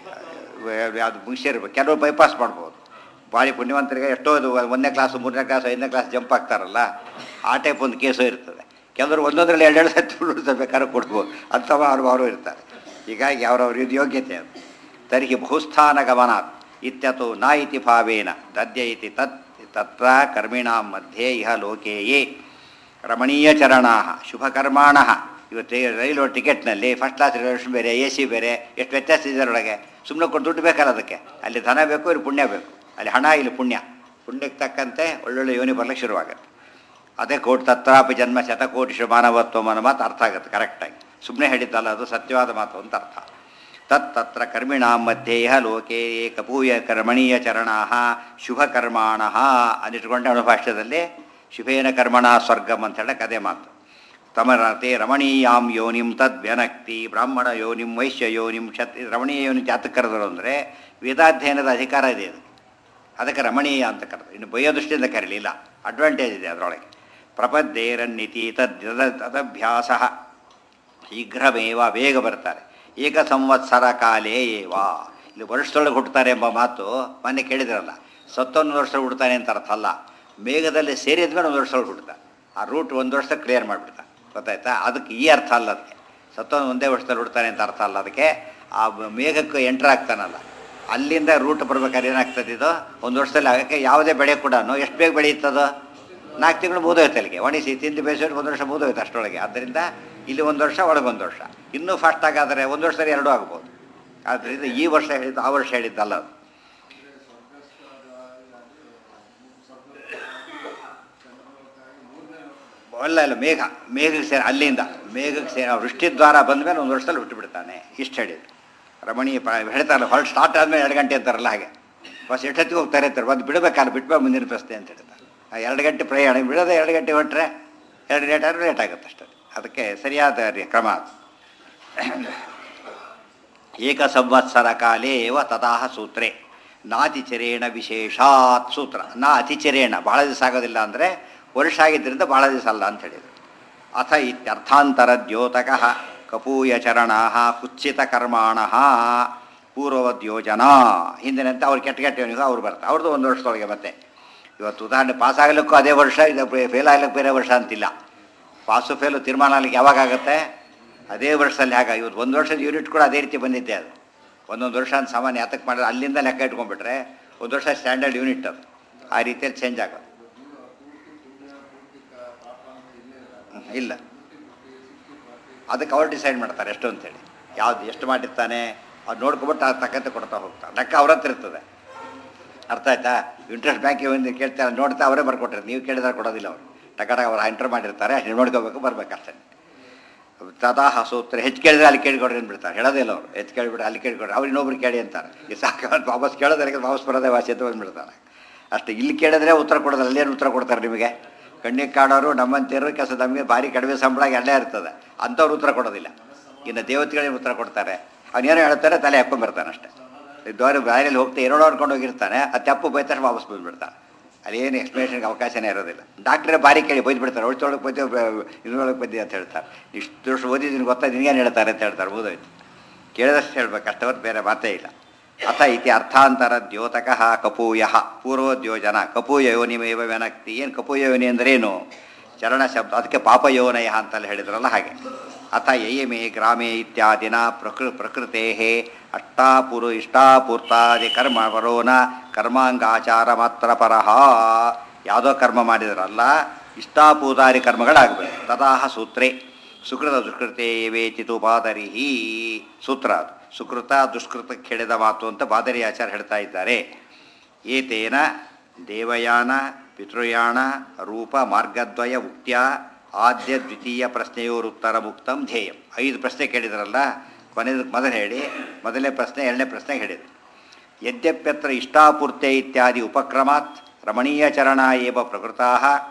ಅದು ಮುಗಿಸಿರ್ಬೇಕು ಕೆಲವರು ಬೈಪಾಸ್ ಮಾಡ್ಬೋದು ಭಾರಿ ಪುಣ್ಯವಂತರಿಗೆ ಎಷ್ಟೋ ಇದು ಒಂದನೇ ಕ್ಲಾಸು ಮೂರನೇ ಕ್ಲಾಸು ಐದನೇ ಕ್ಲಾಸ್ ಜಂಪ್ ಆಗ್ತಾರಲ್ಲ ಆ ಟೈಪ್ ಒಂದು ಕೇಸು ಇರ್ತದೆ ಕೆಲವರು ಒಂದೊಂದರಲ್ಲಿ ಎರಡೆರಡು ಸತ್ತು ಬೇಕಾದ್ರೂ ಕೊಡ್ಬೋದು ಅಂಥವ ಅವರು ಅವರು ಇರ್ತಾರೆ ಹೀಗಾಗಿ ಅವರವ್ರ ಇದು ಯೋಗ್ಯತೆ ಅದು ತರ್ಹಿ ಬಹುಸ್ಥಾನ ಗಮನಾತ್ ಇತ್ಯತು ನ ಇತಿ ಭಾವೇನ ದದ್ಯ ಇತಿ ತತ್ ತತ್ರ ಕರ್ಮಿಣಾಂ ಮಧ್ಯೆ ಇಹ ಲೋಕೇಯೇ ರಮಣೀಯ ಚರಣಾ ಶುಭಕರ್ಮಾಣ ಇವತ್ತು ರೈಲು ಟಿಕೆಟ್ನಲ್ಲಿ ಫಸ್ಟ್ ಕ್ಲಾಸ್ ರಿಸರ್ವೇಷನ್ ಬೇರೆ ಎ ಸಿ ಬೇರೆ ಎಷ್ಟು ವ್ಯತ್ಯಾಸ ಇದೆ ಅದರೊಳಗೆ ಸುಮ್ಮನೆ ಕೊಟ್ಟು ದುಡ್ಡು ಬೇಕಲ್ಲ ಅದಕ್ಕೆ ಅಲ್ಲಿ ಧನ ಬೇಕು ಇಲ್ಲಿ ಪುಣ್ಯ ಬೇಕು ಅಲ್ಲಿ ಹಣ ಇಲ್ಲಿ ಪುಣ್ಯ ಪುಣ್ಯಕ್ಕೆ ತಕ್ಕಂತೆ ಒಳ್ಳೊಳ್ಳೆ ಯೋನಿ ಬರ್ಲಿಕ್ಕೆ ಶುರುವಾಗುತ್ತೆ ಅದೇ ಕೋಟಿ ತತ್ರಾಪಿ ಜನ್ಮ ಶತಕೋಟಿ ಮಾನವತ್ವ ಅನ್ನೋ ಮಾತು ಅರ್ಥ ಆಗುತ್ತೆ ಕರೆಕ್ಟಾಗಿ ಸುಮ್ಮನೆ ಹೇಳಿದ್ದಲ್ಲ ಅದು ಸತ್ಯವಾದ ಮಾತು ಅಂತ ಅರ್ಥ ತತ್ ತತ್ರ ಕರ್ಮಿಣಾಂ ಮಧ್ಯೆ ಇಹ ಲೋಕೆ ಕಪೂಯ ಕರ್ಮಣೀಯ ಚರಣಾ ಶುಭಕರ್ಮಾಣ ಅಂದಿಟ್ಕೊಂಡೆ ಅನುಭಾಷ್ಯದಲ್ಲಿ ಶುಭೇನ ಕರ್ಮಣ ಸ್ವರ್ಗಂ ಅಂತ ಹೇಳಕ್ಕೆ ಅದೇ ಮಾತು ತಮರತೆ ರಮಣೀಯಾಂ ಯೋನಿಂ ತದ್ ವ್ಯನಕ್ತಿ ಬ್ರಾಹ್ಮಣ ಯೋನಿಂ ವೈಶ್ಯ ಯೋನಿಂ ಕ್ಷತ್ ರಮಣೀಯ ಯೋನಿ ಜಾತಕ ಕರೆದರು ಅಂದರೆ ವೇದಾಧ್ಯಯನದ ಅಧಿಕಾರ ಇದೆ ಅದು ಅದಕ್ಕೆ ರಮಣೀಯ ಅಂತ ಕರೆದು ಇನ್ನು ಬಯ್ಯೋ ದೃಷ್ಟಿಯಿಂದ ಕರೀಲಿಲ್ಲ ಅಡ್ವಾಂಟೇಜ್ ಇದೆ ಅದರೊಳಗೆ ಪ್ರಪದ್ದೇರನ್ನಿತಿ ತದ್ ತದಭ್ಯಾಸ ಶೀಘ್ರಮೇವ ಬೇಗ ಬರ್ತಾರೆ ಏಕ ಸಂವತ್ಸರ ಕಾಲೇ ಏವ ಇಲ್ಲಿ ವರ್ಷದೊಳಗೆ ಹುಟ್ಟುತ್ತಾರೆ ಎಂಬ ಮಾತು ಮೊನ್ನೆ ಕೇಳಿದ್ರಲ್ಲ ಸತ್ತೊಂದು ವರ್ಷ ಹುಡ್ತಾನೆ ಅಂತ ಅರ್ಥ ಅಲ್ಲ ಮೇಘದಲ್ಲಿ ಸೇರಿದ ಮೇಲೆ ಒಂದು ವರ್ಷದೊಳಗೆ ಹುಡ್ತಾನೆ ಆ ರೂಟ್ ಒಂದು ವರ್ಷ ಕ್ಲಿಯರ್ ಮಾಡಿಬಿಡ್ತಾನೆ ಗೊತ್ತಾಯ್ತಾ ಅದಕ್ಕೆ ಈ ಅರ್ಥ ಅಲ್ಲ ಅದಕ್ಕೆ ಸತ್ತೊಂದು ಒಂದೇ ವರ್ಷದಲ್ಲಿ ಹುಡ್ತಾನೆ ಅಂತ ಅರ್ಥ ಅಲ್ಲ ಅದಕ್ಕೆ ಆ ಮೇಘಕ್ಕೆ ಎಂಟ್ರ್ ಆಗ್ತಾನಲ್ಲ ಅಲ್ಲಿಂದ ರೂಟ್ ಬರ್ಬೇಕಾದ್ರೆ ಏನಾಗ್ತದೆ ಇದು ಒಂದು ವರ್ಷದಲ್ಲಿ ಆಗಕ್ಕೆ ಯಾವುದೇ ಬೆಳೆ ಕೂಡ ಎಷ್ಟು ಬೇಗ ಬೆಳೆಯುತ್ತದೋ ನಾಲ್ಕು ತಿಂಗಳು ಮುಗಿದೋಯ್ತು ಅಲ್ಲಿಗೆ ಒಣಿಸಿ ತಿಂದು ಬೇಯಿಸೋದು ಒಂದು ವರ್ಷ ಮುಗಿದೋಯ್ತು ಅಷ್ಟರೊಳಗೆ ಆದ್ದರಿಂದ ಇಲ್ಲಿ ಒಂದು ವರ್ಷ ಒಳಗೊಂದು ವರ್ಷ ಇನ್ನೂ ಫಾಸ್ಟ್ ಆಗಾದರೆ ಒಂದು ವರ್ಷದಲ್ಲಿ ಎರಡೂ ಆಗ್ಬೋದು ಆದ್ದರಿಂದ ಈ ವರ್ಷ ಹೇಳಿದ್ದು ಆ ವರ್ಷ ಹೇಳಿದ್ದಲ್ಲ ಅದು ಅಲ್ಲ ಇಲ್ಲ ಮೇಘ ಮೇಘಕ್ಕೆ ಸೇರಿ ಅಲ್ಲಿಂದ ಮೇಘಕ್ಕೆ ಸೇರಿ ವೃಷ್ಟಿ ದ್ವಾರ ಬಂದಮೇಲೆ ಒಂದು ವರ್ಷದಲ್ಲಿ ಹುಟ್ಟು ಬಿಡ್ತಾನೆ ಇಷ್ಟು ಹೇಳಿದ್ರು ರಮಣೀಯ ಪ ಹೇಳ್ತಾರಲ್ಲ ಹೊರಟು ಸ್ಟಾರ್ಟ್ ಆದಮೇಲೆ ಎರಡು ಗಂಟೆ ಅಂತಾರಲ್ಲ ಹಾಗೆ ಬಸ್ ಎಷ್ಟೊತ್ತಿಗೆ ಹೋಗ್ತಾರೆ ಅಂತಾರೆ ಬಂದು ಬಿಡಬೇಕಲ್ಲ ಬಿಟ್ಬೇಕು ಮುಂದಿನ ಪ್ರಶ್ನೆ ಅಂತ ಹೇಳ್ತಾರೆ ಆ ಎರಡು ಗಂಟೆ ಪ್ರಯಾಣ ಬಿಡೋದೇ ಎರಡು ಗಂಟೆ ಹೊಟ್ಟರೆ ಎರಡು ಲೇಟ್ ಆದರೆ ಲೇಟ್ ಆಗುತ್ತೆ ಅಷ್ಟೇ ಅದಕ್ಕೆ ಸರಿಯಾದ ರೀ ಕ್ರಮ ಅದು ಏಕ ಸಂವತ್ಸರ ಕಾಲೇ ಏವ ತದಾಹ ಸೂತ್ರೆ ನಾತಿಚರೇಣ ವಿಶೇಷಾತ್ ಸೂತ್ರ ನಾ ಅತಿಚರೇಣ ಭಾಳ ದಿವಸ ಆಗೋದಿಲ್ಲ ಅಂದರೆ ವರ್ಷ ಆಗಿದ್ದರಿಂದ ಭಾಳ ದಿವಸ ಅಲ್ಲ ಅಂತ ಹೇಳಿದರು ಅಥ ಇತ್ಯರ್ಥಾಂತರ ದ್ಯೋತಕ ಕಪೂಯಚರಣಾ ಕುತ್ಸಿತ ಕರ್ಮಾಣ ಪೂರ್ವವದ್ಯೋಜನಾ ಹಿಂದಿನಂತೆ ಅವ್ರು ಕೆಟ್ಟ ಕೆಟ್ಟವನಿಗೂ ಅವ್ರು ಬರ್ತಾರೆ ಅವ್ರದ್ದು ಒಂದು ವರ್ಷದೊಳಗೆ ಮತ್ತೆ ಇವತ್ತು ಉದಾಹರಣೆ ಪಾಸ್ ಆಗಲಿಕ್ಕೂ ಅದೇ ವರ್ಷ ಇದು ಫೇಲ್ ಆಗ್ಲಿಕ್ಕೆ ಬೇರೆ ವರ್ಷ ಅಂತಿಲ್ಲ ಪಾಸು ಫೇಲು ತೀರ್ಮಾನ ಆಗ್ಲಿಕ್ಕೆ ಯಾವಾಗ ಆಗುತ್ತೆ ಅದೇ ವರ್ಷದಲ್ಲಿ ಆಗ ಇವತ್ತು ಒಂದು ವರ್ಷದ ಯೂನಿಟ್ ಕೂಡ ಅದೇ ರೀತಿ ಬಂದಿದ್ದೆ ಅದು ಒಂದೊಂದು ವರ್ಷ ಅಂತ ಸಾಮಾನ್ಯ ಯಾತಕ್ಕೆ ಮಾಡಿದ್ರೆ ಅಲ್ಲಿಂದ ಲೆಕ್ಕ ಇಟ್ಕೊಂಡ್ಬಿಟ್ರೆ ಒಂದು ವರ್ಷ ಸ್ಟ್ಯಾಂಡರ್ಡ್ ಯೂನಿಟ್ ಅದು ಆ ರೀತಿಯಲ್ಲಿ ಚೇಂಜ್ ಆಗೋದು ಹ್ಮ್, ಇಲ್ಲ ಅದಕ್ಕೆ ಅವ್ರು ಡಿಸೈಡ್ ಮಾಡ್ತಾರೆ ಎಷ್ಟು ಅಂತೇಳಿ ಯಾವ್ದು ಎಷ್ಟು ಮಾಡಿರ್ತಾನೆ ಅದು ನೋಡ್ಕೊಬಿಟ್ಟು ಅದು ತಕ್ಕಂತೆ ಕೊಡ್ತಾ ಹೋಗ್ತಾರೆ ಲೆಕ್ಕ ಅವ್ರ ಹತ್ರ ಇರ್ತದೆ ಅರ್ಥ ಆಯ್ತಾ ಇಂಟ್ರೆಸ್ಟ್ ಬ್ಯಾಂಕಿಗೆ ಒಂದು ಕೇಳ್ತಾರೆ ನೋಡ್ತಾ ಅವರೇ ಬರ್ಕೊಟ್ಟಿರ್ತಾರೆ ನೀವು ಕೇಳಿದ್ರೆ ಕೊಡೋದಿಲ್ಲ ಅವರು ಟಕಟ ಅವ್ರು ಎಂಟರ್ ಮಾಡಿರ್ತಾರೆ ಅಷ್ಟು ನೋಡ್ಕೋಬೇಕು ಬರ್ಬೇಕು ಅಷ್ಟೇ ತದಾ ಸೂತ್ರ ಹೆಚ್ಚು ಕೇಳಿದ್ರೆ ಅಲ್ಲಿ ಕೇಳಿಕೊಡ್ರಿ ಅಂದ್ಬಿಡ್ತಾರೆ ಹೇಳೋದೇ ಇಲ್ಲ ಅವರು ಹೆಚ್ಚು ಕೇಳಿಬಿಟ್ಟು ಅಲ್ಲಿ ಕೇಳಿಕೊಡ್ರಿ ಅವ್ರು ಇನ್ನೊಬ್ರು ಕೇಳಿ ಅಂತಾರೆ ಈ ಸಾಕು ಅಂತ ವಾಪಸ್ ಕೇಳೋದಕ್ಕೆ ವಾಪಸ್ ಬರೋದೇ ವಾಸಿ ಅಂತ ಬಂದ್ಬಿಡ್ತಾರೆ ಅಷ್ಟು ಇಲ್ಲಿ ಕೇಳಿದ್ರೆ ಉತ್ತರ ಕೊಡೋದು ಅಲ್ಲೇನು ಉತ್ತರ ಕೊಡ್ತಾರೆ ನಿಮಗೆ ಕಣ್ಣಿಗೆ ಕಾಡೋರು ನಮ್ಮಂತಿರೋ ಕೆಲಸ ನಮಗೆ ಭಾರಿ ಕಡಿಮೆ ಸಂಬಳ ಎಲ್ಲೇ ಇರ್ತದೆ ಅಂಥವ್ರು ಉತ್ತರ ಕೊಡೋದಿಲ್ಲ ಇನ್ನು ದೇವತೆಗಳಿಗೆ ಉತ್ತರ ಕೊಡ್ತಾರೆ ಅವನೇನೋ ಹೇಳ್ತಾರೆ ತಲೆ ಹಾಕ್ಕೊಂಡ್ಬರ್ತಾನೆ ಅಷ್ಟೇ ದೋರಿ ಬಾಯಲ್ಲಿ ಹೋಗ್ತಾ ಏನೋ ನೋಡ್ಕೊಂಡು ಹೋಗಿರ್ತಾನೆ ಅದು ತಪ್ಪು ಬೈದ ತಕ್ಷಣ ವಾಪಸ್ ಬಂದ್ಬಿಡ್ತಾನೆ ಅಲ್ಲಿ ಏನು ಎಕ್ಸ್ಪ್ಲೇಷನ್ಗೆ ಅವಕಾಶನೇ ಇರೋದಿಲ್ಲ ಡಾಕ್ಟ್ರೇ ಬಾರಿ ಕೇಳಿ ಬೈದು ಬಿಡ್ತಾರೆ ಒಳಚೊಳಗೆ ಬೈದು ಇದ್ರೊಳಗೆ ಬೈದಿ ಅಂತ ಹೇಳ್ತಾರೆ ಇಷ್ಟು ವರ್ಷ ಓದಿದ್ದೀನಿ ಗೊತ್ತಾ ನಿನಗೇನು ಹೇಳ್ತಾರೆ ಅಂತ ಹೇಳ್ತಾರೆ ಓದೋಯ್ತು ಕೇಳಿದಷ್ಟು ಹೇಳ್ಬೇಕು ಅಷ್ಟವತ್ತು ಬೇರೆ ಮಾತೇ ಇಲ್ಲ ಅಥ ಇತಿ ಅರ್ಥಾಂತರ ದ್ಯೋತಕ ಕಪೂಯ ಪೂರ್ವದ್ಯೋಜನ ಕಪೂಯ ಯೋನಿಮೇವ ವ್ಯನಕ್ತಿ ಏನು ಕಪೂಯ ಯೋನಿ ಅಂದ್ರೇನು ಚರಣ ಶಬ್ದ ಅದಕ್ಕೆ ಪಾಪಯೋನಯ ಅಂತಲ್ಲಿ ಹೇಳಿದ್ರಲ್ಲ ಹಾಗೆ ಅಥ ಯಯಮೇ ಗ್ರಾಮೇ ಇತ್ಯಾದಿನ ಪ್ರಕೃ ಪ್ರಕೃತೆ ಅಷ್ಟಾಪುರು ಇಷ್ಟಾಪೂರ್ತಾದಿ ಕರ್ಮ ಪರೋನ ಕರ್ಮಾಂಗಾಚಾರ ಮಾತ್ರ ಪರಹ ಯಾವುದೋ ಕರ್ಮ ಮಾಡಿದ್ರಲ್ಲ ಇಷ್ಟಾಪೂತಾದಿ ಕರ್ಮಗಳಾಗಬೇಕು ತದಾಹ ಸೂತ್ರೇ ಸುಕೃತ ದುಷ್ಕೃತೆ ವೇಚಿತು ಬಾದರಿಹಿ ಸೂತ್ರ ಅದು ಸುಕೃತ ದುಷ್ಕೃತಕ್ಕೆ ಹೇಳಿದ ಮಾತು ಅಂತ ಬಾದರಿ ಆಚಾರ ಹೇಳ್ತಾ ಇದ್ದಾರೆ ಏತೇನ ದೇವಯಾನ ಪಿತೃಯಾಣ ರೂಪ ಮಾರ್ಗದ್ವಯ ಉಕ್ತ್ಯ ಆದ್ಯ ದ್ವಿತೀಯ ಪ್ರಶ್ನೆಯೋರುತ್ತರ ಮುಕ್ತಂ ಧ್ಯೇಯಂ ಐದು ಪ್ರಶ್ನೆ ಕೇಳಿದ್ರಲ್ಲ ಕೊನೆಯದಕ್ಕೆ ಮೊದಲು ಹೇಳಿ ಮೊದಲನೇ ಪ್ರಶ್ನೆ ಎರಡನೇ ಪ್ರಶ್ನೆ ಹೇಳಿದ್ರು ಯದ್ಯಪ್ಯತ್ರ ಇಷ್ಟಾಪೂರ್ತೆ ಇತ್ಯಾದಿ ಉಪಕ್ರಮಾತ್ ರಮಣೀಯಚರಣ ಏವ ಪ್ರಕೃತಾ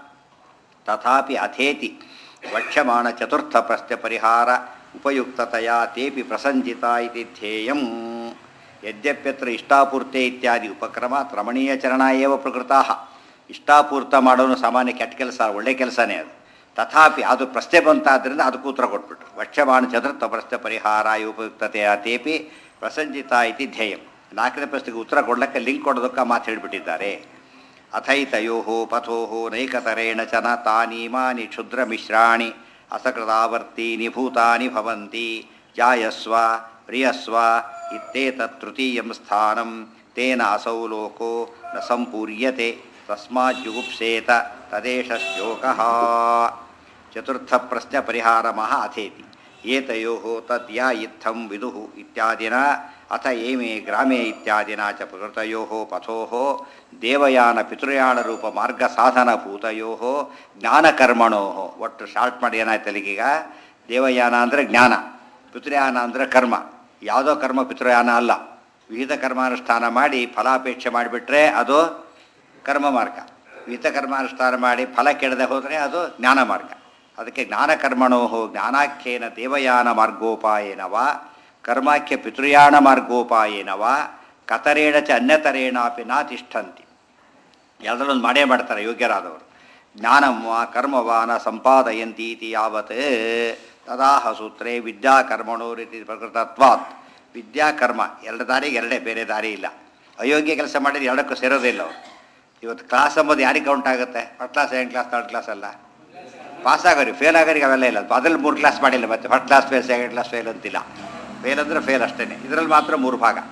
ತಥಾಪಿ ಅಥೇತಿ ವಕ್ಷ್ಯಮಾಣ ಚತುರ್ಥ ಪ್ರಶ್ನೆ ಪರಿಹಾರ ಉಪಯುಕ್ತತೆಯ ತೇಪಿ ಪ್ರಸಂಜಿತ ಇತಿ ಧ್ಯೇಯಂ ಯದ್ಯಪ್ಯತ್ರ ಇಷ್ಟಾಪೂರ್ತೆ ಇತ್ಯಾದಿ ಉಪಕ್ರಮಾತ್ ರಮಣೀಯಚರಣ ಏವ ಪ್ರಕೃತಾ ಇಷ್ಟಾಪೂರ್ತ ಮಾಡೋನು ಸಾಮಾನ್ಯ ಕೆಟ್ಟ ಕೆಲಸ ಒಳ್ಳೆ ಕೆಲಸನೇ ಅದು ತಥಾಪಿ ಅದು ಪ್ರಶ್ನೆ ಬಂತಾದ್ದರಿಂದ ಅದಕ್ಕೂ ಉತ್ತರ ಕೊಟ್ಬಿಟ್ರು ವಕ್ಷ್ಯಮಾಣ ಚತುರ್ಥ ಪ್ರಶ್ನೆ ಪರಿಹಾರ ಉಪಯುಕ್ತತೆಯ ತೇಪಿ ಪ್ರಸಂಜಿತ ಇತಿ ಧ್ಯೇಯಂ ನಾಲ್ಕನೇ ಪ್ರಶ್ನೆಗೆ ಉತ್ತರ ಕೊಡ್ಲಿಕ್ಕೆ ಲಿಂಕ್ ಕೊಡೋದಕ್ಕೆ ಆ ಮಾತು ಹೇಳಿಬಿಟ್ಟಿದ್ದಾರೆ ಅಥೈತಯೋ ಪಥೋ ನೈಕತರೇಣ ಚ ನ ತಾನೀಮಾನಿ ಕ್ಷುದ್ರಮಿಶ್ರಾಣಿ ಅಸಕೃತಾವರ್ತೀನಿ ಭೂತಾನಿ ಭವಂತಿ ಜಾಯಸ್ವ ಪ್ರಿಯಸ್ವ ಇತ್ತೇತತ್ ತೃತೀಯಂ ಸ್ಥಾನಂ ತೇನ ಅಸೌ ಲೋಕೋ ನ ಸಂಪೂರ್ಯತೆ ತಸ್ಮಾಜ್ಜುಗುಪ್ಸೇತ ತದೇಶ ಶ್ಲೋಕಃ ಚತುರ್ಥ ಪ್ರಶ್ನೆ ಪರಿಹಾರ ಮಹಾ ಅಥೇತಿ ಏತಯೋ ತದ್ಯಾ ಇತ್ತಂ ವಿದು ಇತ್ಯಾದಿನ ಅಥ ಏಮೇ ಗ್ರಾಮೇ ಇತ್ಯಾದಿನ ಚ ಪ್ರಕೃತಯೋ ಪಥೋ ದೇವಯಾನ ಪಿತೃಯಾಣ ರೂಪ ಮಾರ್ಗ ಸಾಧನ ಭೂತಯೋ ಜ್ಞಾನಕರ್ಮಣೋ ಒಟ್ಟು ಶಾರ್ಟ್ ಮಾಡಿ ಏನಾಯ್ತು ಅಲ್ಲಿಗೀಗ ದೇವಯಾನ ಅಂದರೆ ಜ್ಞಾನ ಪಿತೃಯಾನ ಅಂದರೆ ಕರ್ಮ ಯಾವುದೋ ಕರ್ಮ ಪಿತೃಯಾನ ಅಲ್ಲ ವಿವಿಧ ಕರ್ಮಾನುಷ್ಠಾನ ಮಾಡಿ ಫಲಾಪೇಕ್ಷೆ ಮಾಡಿಬಿಟ್ರೆ ಅದು ಕರ್ಮ ಮಾರ್ಗ ವಿಹಿತ ಕರ್ಮಾನುಷ್ಠಾನ ಮಾಡಿ ಫಲ ಕೆಡದೆ ಹೋದರೆ ಅದು ಜ್ಞಾನ ಮಾರ್ಗ ಅದಕ್ಕೆ ಜ್ಞಾನಕರ್ಮಣೋ ಜ್ಞಾನಾಖ್ಯೇನ ದೇವಯಾನ ಮಾರ್ಗೋಪಾಯೇನವ ಕರ್ಮಾಖ್ಯ ಪಿತೃಯಾಣ ಮಾರ್ಗೋಪಾಯೇನವ ಕತರೇಣ ಚ ಅನ್ಯತರೇಣಾಪಿ ನಾ ತಿಷ್ಠಂತಿ ಎಲ್ಲರೊಂದು ಮಾಡೇ ಮಾಡ್ತಾರೆ ಯೋಗ್ಯರಾದವರು ಜ್ಞಾನವ ಕರ್ಮವಾನ ಸಂಪಾದಯಂತೀತಿ ಯಾವತ್ ತದಾಹ ಸೂತ್ರೇ ವಿದ್ಯಾಕರ್ಮಣೋ ರೀತಿ ಪ್ರಕೃತತ್ವಾತ್ ವಿದ್ಯಾಕರ್ಮ ಎರಡು ದಾರಿಗೆ ಎರಡೇ ಬೇರೆ ದಾರಿ ಇಲ್ಲ ಅಯೋಗ್ಯ ಕೆಲಸ ಮಾಡಿದ್ರೆ ಎರಡಕ್ಕೂ ಸೇರೋದೇ ಇಲ್ಲ ಅವರು ಇವತ್ತು ಕ್ಲಾಸ್ ಅಂಬೋದು ಯಾರಿಗೆ ಕೌಂಟ್ ಆಗುತ್ತೆ first class second class third class ಅಲ್ಲ ಪಾಸ್ ಆಗೋರಿ ಫೇಲ್ ಆಗೋರಿಗೆ ಅವೆಲ್ಲ ಇಲ್ಲ ಅದ್ರಲ್ಲಿ ಮೂರು ಕ್ಲಾಸ್ ಮಾಡಿಲ್ಲ ಮತ್ತೆ first class fail second class fail ಅಂತಿಲ್ಲ ಫೇಲ್ ಅಂದರೆ ಫೇಲ್ ಅಷ್ಟೇ ಇದರಲ್ಲಿ ಮಾತ್ರ ಮೂರು ಭಾಗ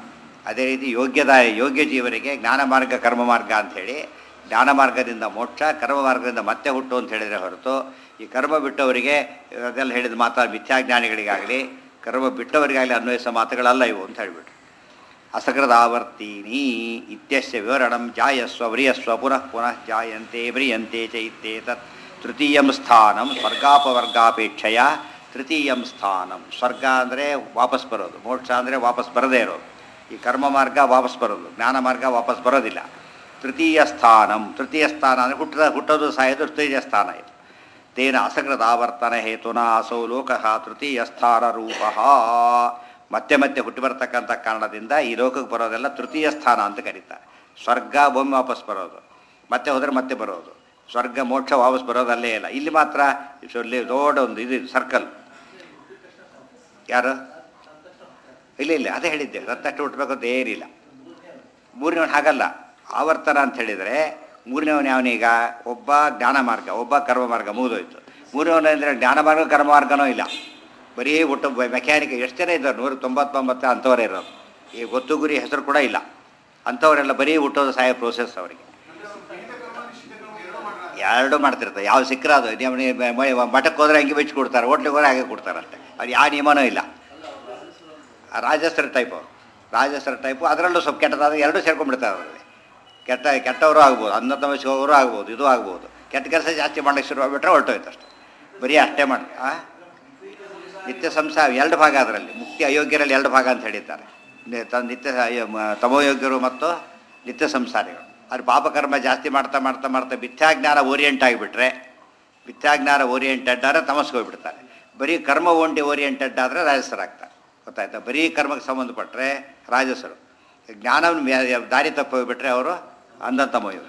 ಅದೇ ರೀತಿ ಯೋಗ್ಯದ ಯೋಗ್ಯ ಜೀವರಿಗೆ ಜ್ಞಾನ ಮಾರ್ಗ ಕರ್ಮ ಮಾರ್ಗ ಅಂಥೇಳಿ ಜ್ಞಾನ ಮಾರ್ಗದಿಂದ ಮೋಕ್ಷ ಕರ್ಮ ಮಾರ್ಗದಿಂದ ಮತ್ತೆ ಹುಟ್ಟು ಅಂತ ಹೇಳಿದರೆ ಹೊರತು ಈ ಕರ್ಮ ಬಿಟ್ಟವರಿಗೆ ಅದೆಲ್ಲ ಹೇಳಿದ ಮಾತಾ ಮಿಥ್ಯಾಜ್ಞಾನಿಗಳಿಗಾಗಲಿ ಕರ್ಮ ಬಿಟ್ಟವರಿಗಾಗಲಿ ಅನ್ವಯಿಸೋ ಮಾತುಗಳಲ್ಲ ಇವು ಅಂತ ಹೇಳಿಬಿಟ್ರು ಅಸಕೃದಾವರ್ತೀನಿ ಇತ್ಯಸ್ಯ ವಿವರಣಂ ಜಾಯಸ್ವ ವ್ರಿಯಸ್ವ ಪುನಃ ಪುನಃ ಜಾಯಂತೆ ವ್ರಿಯಂತೆ ಚ ಇತ್ಯೇತತ್ ತೃತೀಯಂ ಸ್ಥಾನಂ ಸ್ವರ್ಗಾಪವರ್ಗಾಪೇಕ್ಷೆಯ ತೃತೀಯಂ ಸ್ಥಾನಂ ಸ್ವರ್ಗ ಅಂದರೆ ವಾಪಸ್ ಬರೋದು ಮೋಕ್ಷ ಅಂದರೆ ವಾಪಸ್ ಬರದೇ ಇರೋದು ಈ ಕರ್ಮ ಮಾರ್ಗ ವಾಪಸ್ ಬರೋದು ಜ್ಞಾನ ಮಾರ್ಗ ವಾಪಸ್ ಬರೋದಿಲ್ಲ ತೃತೀಯ ಸ್ಥಾನಂ ತೃತೀಯ ಸ್ಥಾನ ಅಂದರೆ ಹುಟ್ಟದ ಹುಟ್ಟೋದು ಸಾಯೋದು ತೃತೀಯ ಸ್ಥಾನ ಇದು ತೇನ ಅಸಕೃತಾವರ್ತನ ಹೇತುನ ಅಸೌ ಲೋಕಃ ತೃತೀಯ ಸ್ಥಾನ ರೂಪ ಮತ್ತೆ ಮತ್ತೆ ಹುಟ್ಟಿ ಬರ್ತಕ್ಕಂಥ ಕಾರಣದಿಂದ ಈ ಲೋಕಕ್ಕೆ ಬರೋದೆಲ್ಲ ತೃತೀಯ ಸ್ಥಾನ ಅಂತ ಕರೀತಾರೆ ಸ್ವರ್ಗ ಒಮ್ಮೆ ವಾಪಸ್ ಬರೋದು ಮತ್ತೆ ಹೋದರೆ ಮತ್ತೆ ಬರೋದು ಸ್ವರ್ಗ ಮೋಕ್ಷ ವಾಪಸ್ ಬರೋದಲ್ಲೇ ಇಲ್ಲ ಇಲ್ಲಿ ಮಾತ್ರ ಇಲ್ಲಿ ದೊಡ್ಡ ಒಂದು ಇದು ಸರ್ಕಲ್ ಯಾರು ಇಲ್ಲ ಇಲ್ಲ ಅದೇ ಹೇಳಿದ್ದೆ ರತ್ತಷ್ಟು ಹುಟ್ಟಬೇಕು ಅಂತ ಏನಿಲ್ಲ ಮೂರನೇವನು ಹಾಗಲ್ಲ ಆವರ್ತನ ಅಂತ ಹೇಳಿದರೆ ಮೂರನೇವನು ಯಾವನೀಗ ಒಬ್ಬ ಜ್ಞಾನ ಮಾರ್ಗ ಒಬ್ಬ ಕರ್ಮ ಮಾರ್ಗ ಮುಗಿದೋಯ್ತು ಮೂರನೇವನು ಅಂದರೆ ಜ್ಞಾನ ಮಾರ್ಗ ಕರ್ಮ ಮಾರ್ಗನೂ ಇಲ್ಲ ಬರೀ ಒಟ್ಟು ಮೆಕ್ಯಾನಿಕ್ ಎಷ್ಟು ಜನ ಇದ್ದಾರೆ ನೂರ ತೊಂಬತ್ತೊಂಬತ್ತು ಅಂಥವರೇ ಇರೋದು ಈ ಗೊತ್ತು ಗುರಿ ಹೆಸರು ಕೂಡ ಇಲ್ಲ ಅಂಥವರೆಲ್ಲ ಬರೀ ಹುಟ್ಟೋದು ಸಾಯೋ ಪ್ರೋಸೆಸ್ ಅವರಿಗೆ ಎರಡು ಮಾಡ್ತಿರ್ತಾರೆ ಯಾವ ಸಿಕ್ಕರ ಅದು ನೀವು ಮಠಕ್ಕೆ ಹೋದ್ರೆ ಹಂಗೆ ಬೆಚ್ಚಿ ಕೊಡ್ತಾರೆ ಹೋಟ್ಲಿಗೆ ಹೋದ್ರೆ ಹಾಗೆ ಕೊಡ್ತಾರಂತೆ ಅದು ಯಾವ ನಿಯಮನೂ ಇಲ್ಲ ರಾಜಸ್ತ್ರ ಟೈಪು ರಾಜಸ್ತ್ರ ಟೈಪು ಅದರಲ್ಲೂ ಸ್ವಲ್ಪ ಕೆಟ್ಟದಾದ ಎರಡೂ ಸೇರ್ಕೊಂಡ್ಬಿಡ್ತಾರೆ ಅದರಲ್ಲಿ ಕೆಟ್ಟ ಕೆಟ್ಟವರು ಆಗ್ಬೋದು ಅನ್ನ ತಮಸ್ಕೋರು ಆಗ್ಬೋದು ಇದು ಆಗ್ಬೋದು ಕೆಟ್ಟ ಕೆಲಸ ಜಾಸ್ತಿ ಮಾಡಕ್ಕೆ ಶುರು ಆಗಿಬಿಟ್ರೆ ಹೊರಟೋಯ್ತು ಅಷ್ಟೆ ಬರೀ ಅಷ್ಟೇ ಮಾಡಿ ಆ ನಿತ್ಯ ಸಂಸಾರ ಎರಡು ಭಾಗ ಅದರಲ್ಲಿ ಮುಕ್ತಿ ಅಯೋಗ್ಯರಲ್ಲಿ ಎರಡು ಭಾಗ ಅಂತ ಹೇಳಿದ್ದಾರೆ ನಿ- ತ- ನಿತ್ಯ ಅಯ್ಯ- ಮ- ತಮೋಯೋಗ್ಯರು ಮತ್ತು ನಿತ್ಯ ಸಂಸಾರಿಗಳು ಅವ್ರು ಪಾಪಕರ್ಮ ಜಾಸ್ತಿ ಮಾಡ್ತಾ ಮಾಡ್ತಾ ಮಾಡ್ತಾ ಮಿಥ್ಯಾಜ್ಞಾನ ಓರಿಯೆಂಟ್ ಆಗಿಬಿಟ್ರೆ ಮಿಥ್ಯಾಜ್ಞಾನ ಓರಿಯೆಂಟೆಡ್ ಆದರೆ ತಮಸ್ಗೆ ಹೋಗ್ಬಿಡ್ತಾರೆ ಬರೀ ಕರ್ಮ ಓಂಟಿ ಓರಿಯೆಂಟೆಡ್ ಆದರೆ ರಾಜಸರಾಗ್ತಾರೆ ಗೊತ್ತಾಯ್ತಾ ಬರೀ ಕರ್ಮಕ್ಕೆ ಸಂಬಂಧಪಟ್ಟರೆ ರಾಜಸರು ಜ್ಞಾನವನ್ನು ಮೇ- ದಾರಿ ತಪ್ಪಿ ಹೋಗ್ಬಿಟ್ರೆ ಅವರು ಅಂಧತಮೋಯೋಗ್ಯ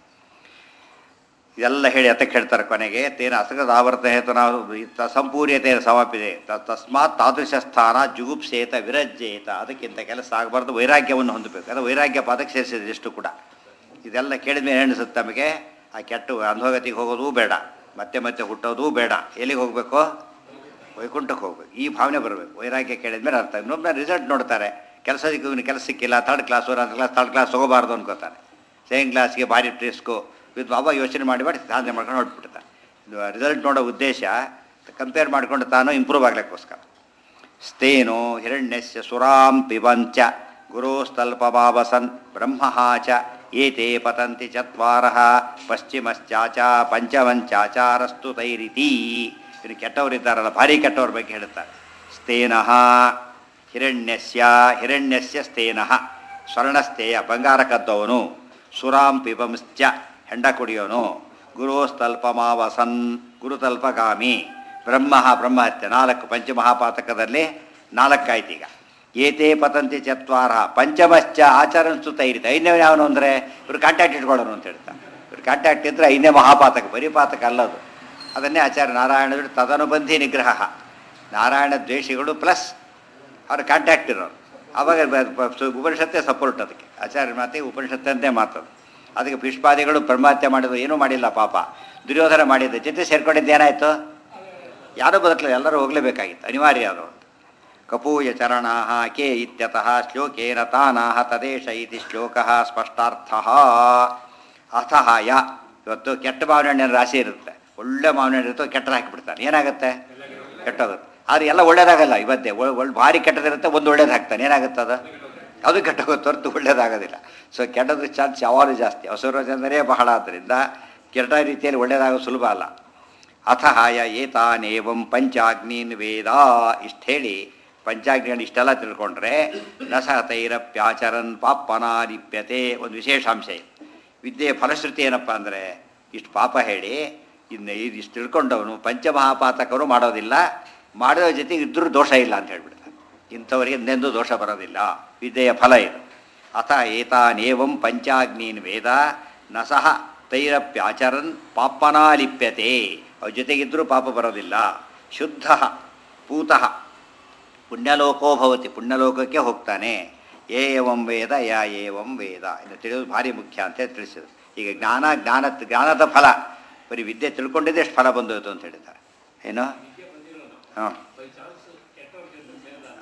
ಇದೆಲ್ಲ ಹೇಳಿ ಅದಕ್ಕೆ ಹೇಳ್ತಾರೆ ಕೊನೆಗೆ ತೇನ ಅಸಗದ ಆವರ್ತ ಹೇತು ನಾವು ಸಂಪೂರ್ಯತೆ ಸಮಾಪಿದೆ ತ- ತಸ್ಮಾತ್ ತಾದೃಶ ಸ್ಥಾನ ಜುಗುಪ್ಸೇತ ವಿರಜ್ಯೇತ ಅದಕ್ಕಿಂತ ಕೆಲಸ ಆಗಬಾರ್ದು ವೈರಾಗ್ಯವನ್ನು ಹೊಂದಬೇಕು ಅದು ವೈರಾಗ್ಯ ಪದಕ್ಕೆ ಸೇರಿಸಿದೆ ಇಷ್ಟು ಕೂಡ ಇದೆಲ್ಲ ಕೇಳಿದ ಮೇಲೆ ಅನಿಸುತ್ತೆ ನಮಗೆ ಆ ಕೆಟ್ಟು ಅಂಧೋಗತಿಗೆ ಹೋಗೋದೂ ಬೇಡ ಮತ್ತೆ ಮತ್ತೆ ಹುಟ್ಟೋದೂ ಬೇಡ ಎಲ್ಲಿಗೆ ಹೋಗಬೇಕು ವೈಕುಂಠಕ್ಕೆ ಹೋಗ್ಬೇಕು ಈ ಭಾವನೆ ಬರಬೇಕು ವೈರಾಗ್ಯ ಕೇಳಿದ ಮೇಲೆ ಅರ್ಥ ಇನ್ನೊಮ್ಮೆ ರಿಸಲ್ಟ್ ನೋಡ್ತಾರೆ ಕೆಲಸಕ್ಕೆ ಇವನು ಕೆಲಸ ಸಿಕ್ಕಿಲ್ಲ third class fourth class third class ಹೋಗಬಾರ್ದು ಅನ್ಕೋತಾನೆ ಸೆಕೆಂಡ್ ಕ್ಲಾಸ್ಗೆ ಭಾರಿ ಟ್ರಿಸ್ಕು ಇದು ಬಾಬಾ ಯೋಚನೆ ಮಾಡಿ ಮಾಡಿ ಸಾಧನೆ ಮಾಡ್ಕೊಂಡು ಹೊರಟ್ಬಿಡ್ತಾನೆ ಇದು ರಿಸಲ್ಟ್ ನೋಡೋ ಉದ್ದೇಶ ಕಂಪೇರ್ ಮಾಡಿಕೊಂಡು ತಾನು ಇಂಪ್ರೂವ್ ಆಗ್ಲಿಕ್ಕೋಸ್ಕರ ಸ್ಥೇನೋ ಹಿರಣ್ಯಸ್ಯ ಸುರಾಂ ಪಿಬಂಚ ಗುರೋಸ್ತಲ್ಪಮಾವಸನ್ ಬ್ರಹ್ಮಃ ಚ ಏತೆ ಪತಂತಿ ಚತ್ವಾರ ಪಶ್ಚಿಮಶ್ಚಾಚ ಪಂಚಮಂಚಾಚಾರಸ್ತು ತೈರಿತಿ ಇನ್ನು ಕೆಟ್ಟವರಿದ್ದಾರಲ್ಲ ಭಾರಿ ಕೆಟ್ಟವ್ರ ಬಗ್ಗೆ ಹೇಳ್ತಾರೆ ಸ್ಥೇನಃ ಹಿರಣ್ಯಸ್ಯ ಹಿರಣ್ಯಸ್ಯ ಸ್ಥೇನಃ ಸ್ವರ್ಣಸ್ಥೇಯ ಬಂಗಾರ ಕದ್ದವನು ಸುರಾಂ ಪಿಬಂಶ್ಚ ಹೆಂಡ ಕುಡಿಯೋನು ಗುರುಸ್ತಲ್ಪಮಾವಸನ್ ಗುರುತಲ್ಪಗಾಮಿ ಬ್ರಹ್ಮ ಬ್ರಹ್ಮಹತ್ಯೆ ನಾಲ್ಕು ಪಂಚಮಹಾಪಾತಕದಲ್ಲಿ ನಾಲ್ಕಾಯ್ತು ಈಗ ಏತೇ ಪತಂತಿ ಚತ್ವಾರ ಪಂಚಮಶ್ಚ ಆಚರಣಸ್ತು ತೈರಿತ ಐದನೇ ಯಾವನು ಅಂದರೆ ಇವ್ರು ಕಾಂಟ್ಯಾಕ್ಟ್ ಇಟ್ಕೊಳ್ಳೋನು ಅಂತ ಹೇಳ್ತಾರೆ ಇವ್ರು ಕಾಂಟ್ಯಾಕ್ಟ್ ಇದ್ದರೆ ಐದನೇ ಮಹಾಪಾತಕ ಬರೀ ಪಾತಕ ಅಲ್ಲದು ಅದನ್ನೇ ಆಚಾರ್ಯ ನಾರಾಯಣ ತದನುಬಂಧಿ ನಿಗ್ರಹ ನಾರಾಯಣ ದ್ವೇಷಿಗಳು ಪ್ಲಸ್ ಅವ್ರ ಕಾಂಟ್ಯಾಕ್ಟ್ ಇರೋರು ಆವಾಗ ಬ- ಬ- ಸು- ಉಪನಿಷತ್ತೇ ಸಪೋರ್ಟ್ ಅದಕ್ಕೆ ಆಚಾರ್ಯ ಮಾತೆ ಉಪನಿಷತ್ತಂತೆ ಮಾತದು ಅದಕ್ಕೆ ಪುಷ್ಪಾದಿಗಳು ಬ್ರಹ್ಮಹತ್ಯೆ ಮಾಡಿದ್ರು ಏನೂ ಮಾಡಿಲ್ಲ ಪಾಪ ದುರ್ಯೋಧನ ಮಾಡಿದ್ದ ಜೊತೆ ಸೇರ್ಕೊಂಡಿದ್ದು ಏನಾಯಿತು ಯಾರೂ ಬದುಕಲಿಲ್ಲ ಎಲ್ಲರೂ ಹೋಗಲೇಬೇಕಾಗಿತ್ತು ಅನಿವಾರ್ಯ ಅದು ಕಪೂಯ ಚರಣ ಕೆ ಇತ್ಯತಃ ಶ್ಲೋಕೇನ ತಾನಾಹ ತದೇಶ ಇತಿ ಶ್ಲೋಕ ಸ್ಪಷ್ಟಾರ್ಥ ಅಥಃ ಯ ಇವತ್ತು ಕೆಟ್ಟ ಮಾವಿನ ಹಣ್ಣಿನ ರಾಶಿ ಇರುತ್ತೆ ಒಳ್ಳೆ ಮಾವಿನ ಹಣ್ಣು ಇರುತ್ತೆ ಕೆಟ್ಟದ ಹಾಕಿಬಿಡ್ತಾನೆ ಏನಾಗುತ್ತೆ ಕೆಟ್ಟೋಗುತ್ತೆ ಆದರೆ ಎಲ್ಲ ಒಳ್ಳೇದಾಗಲ್ಲ ಇವತ್ತೇ ಒಳ್ಳೆ ಭಾರಿ ಕೆಟ್ಟದಿರುತ್ತೆ ಒಂದು ಒಳ್ಳೇದು ಹಾಕ್ತಾನೆ ಏನಾಗುತ್ತೆ ಅದು ಅದು ಕೆಟ್ಟೋಗುತ್ತೆ ಹೊರತು ಒಳ್ಳೇದಾಗೋದಿಲ್ಲ ಸೊ ಕೆಟ್ಟದ ಚಾನ್ಸ್ ಯಾವಾಗಲೂ ಜಾಸ್ತಿ ಹೊಸರು ಜನರೇ ಬಹಳ ಆದ್ದರಿಂದ ಕೆಟ್ಟ ರೀತಿಯಲ್ಲಿ ಒಳ್ಳೇದಾಗೋ ಸುಲಭ ಅಲ್ಲ ಅಥಹಾಯ ಏತಾನೇವಂ ಪಂಚಾಗ್ನೀನ್ ವೇದ ಇಷ್ಟು ಹೇಳಿ ಪಂಚಾಗ್ನಿಗಳನ್ನು ಇಷ್ಟೆಲ್ಲ ತಿಳ್ಕೊಂಡ್ರೆ ನಸ ತೈರಪ್ಯಾಚರನ್ ಪಾಪನಾಲಿಪ್ಯತೆ ಒಂದು ವಿಶೇಷಾಂಶ ಇದೆ ವಿದ್ಯೆಯ ಫಲಶ್ರುತಿ ಏನಪ್ಪ ಅಂದರೆ ಇಷ್ಟು ಪಾಪ ಹೇಳಿ ಇನ್ನು ಇದು ಇಷ್ಟು ತಿಳ್ಕೊಂಡವನು ಪಂಚಮಹಾಪಾತಕರು ಮಾಡೋದಿಲ್ಲ ಮಾಡೋದ್ರ ಜೊತೆಗೆ ಇದ್ರೂ ದೋಷ ಇಲ್ಲ ಅಂತ ಹೇಳ್ಬಿಡ್ತಾರೆ ಇಂಥವರಿಗೆ ಎಂದೆಂದೂ ದೋಷ ಬರೋದಿಲ್ಲ ವಿದ್ಯೆಯ ಫಲ ಇದು ಅಥ ಏತಾನೇವಂ ಪಂಚಾಗ್ನೀನ್ ವೇದ ನ ಸಹ ತೈರಪ್ಯಾಚರನ್ ಪಾಪನಾಲಿಪ್ಯತೆ ಅವ್ರ ಜೊತೆಗಿದ್ದರೂ ಪಾಪ ಬರೋದಿಲ್ಲ ಶುದ್ಧ ಪೂತಃ ಪುಣ್ಯಲೋಕೋ ಭವತಿ ಪುಣ್ಯಲೋಕಕ್ಕೆ ಹೋಗ್ತಾನೆ ಏ ಏವಂ ವೇದ ಯಾ ಏವಂ ವೇದ ಇನ್ನು ತಿಳಿಯೋದು ಭಾರಿ ಮುಖ್ಯ ಅಂತ ತಿಳಿಸಿದ್ರು ಈಗ ಜ್ಞಾನ ಜ್ಞಾನ ಜ್ಞಾನದ ಫಲ ಬರೀ ವಿದ್ಯೆ ತಿಳ್ಕೊಂಡಿದ್ದೆ ಎಷ್ಟು ಫಲ ಬಂದೋಯ್ತು ಅಂತ ಹೇಳಿದ್ದಾರೆ ಏನು ಹಾಂ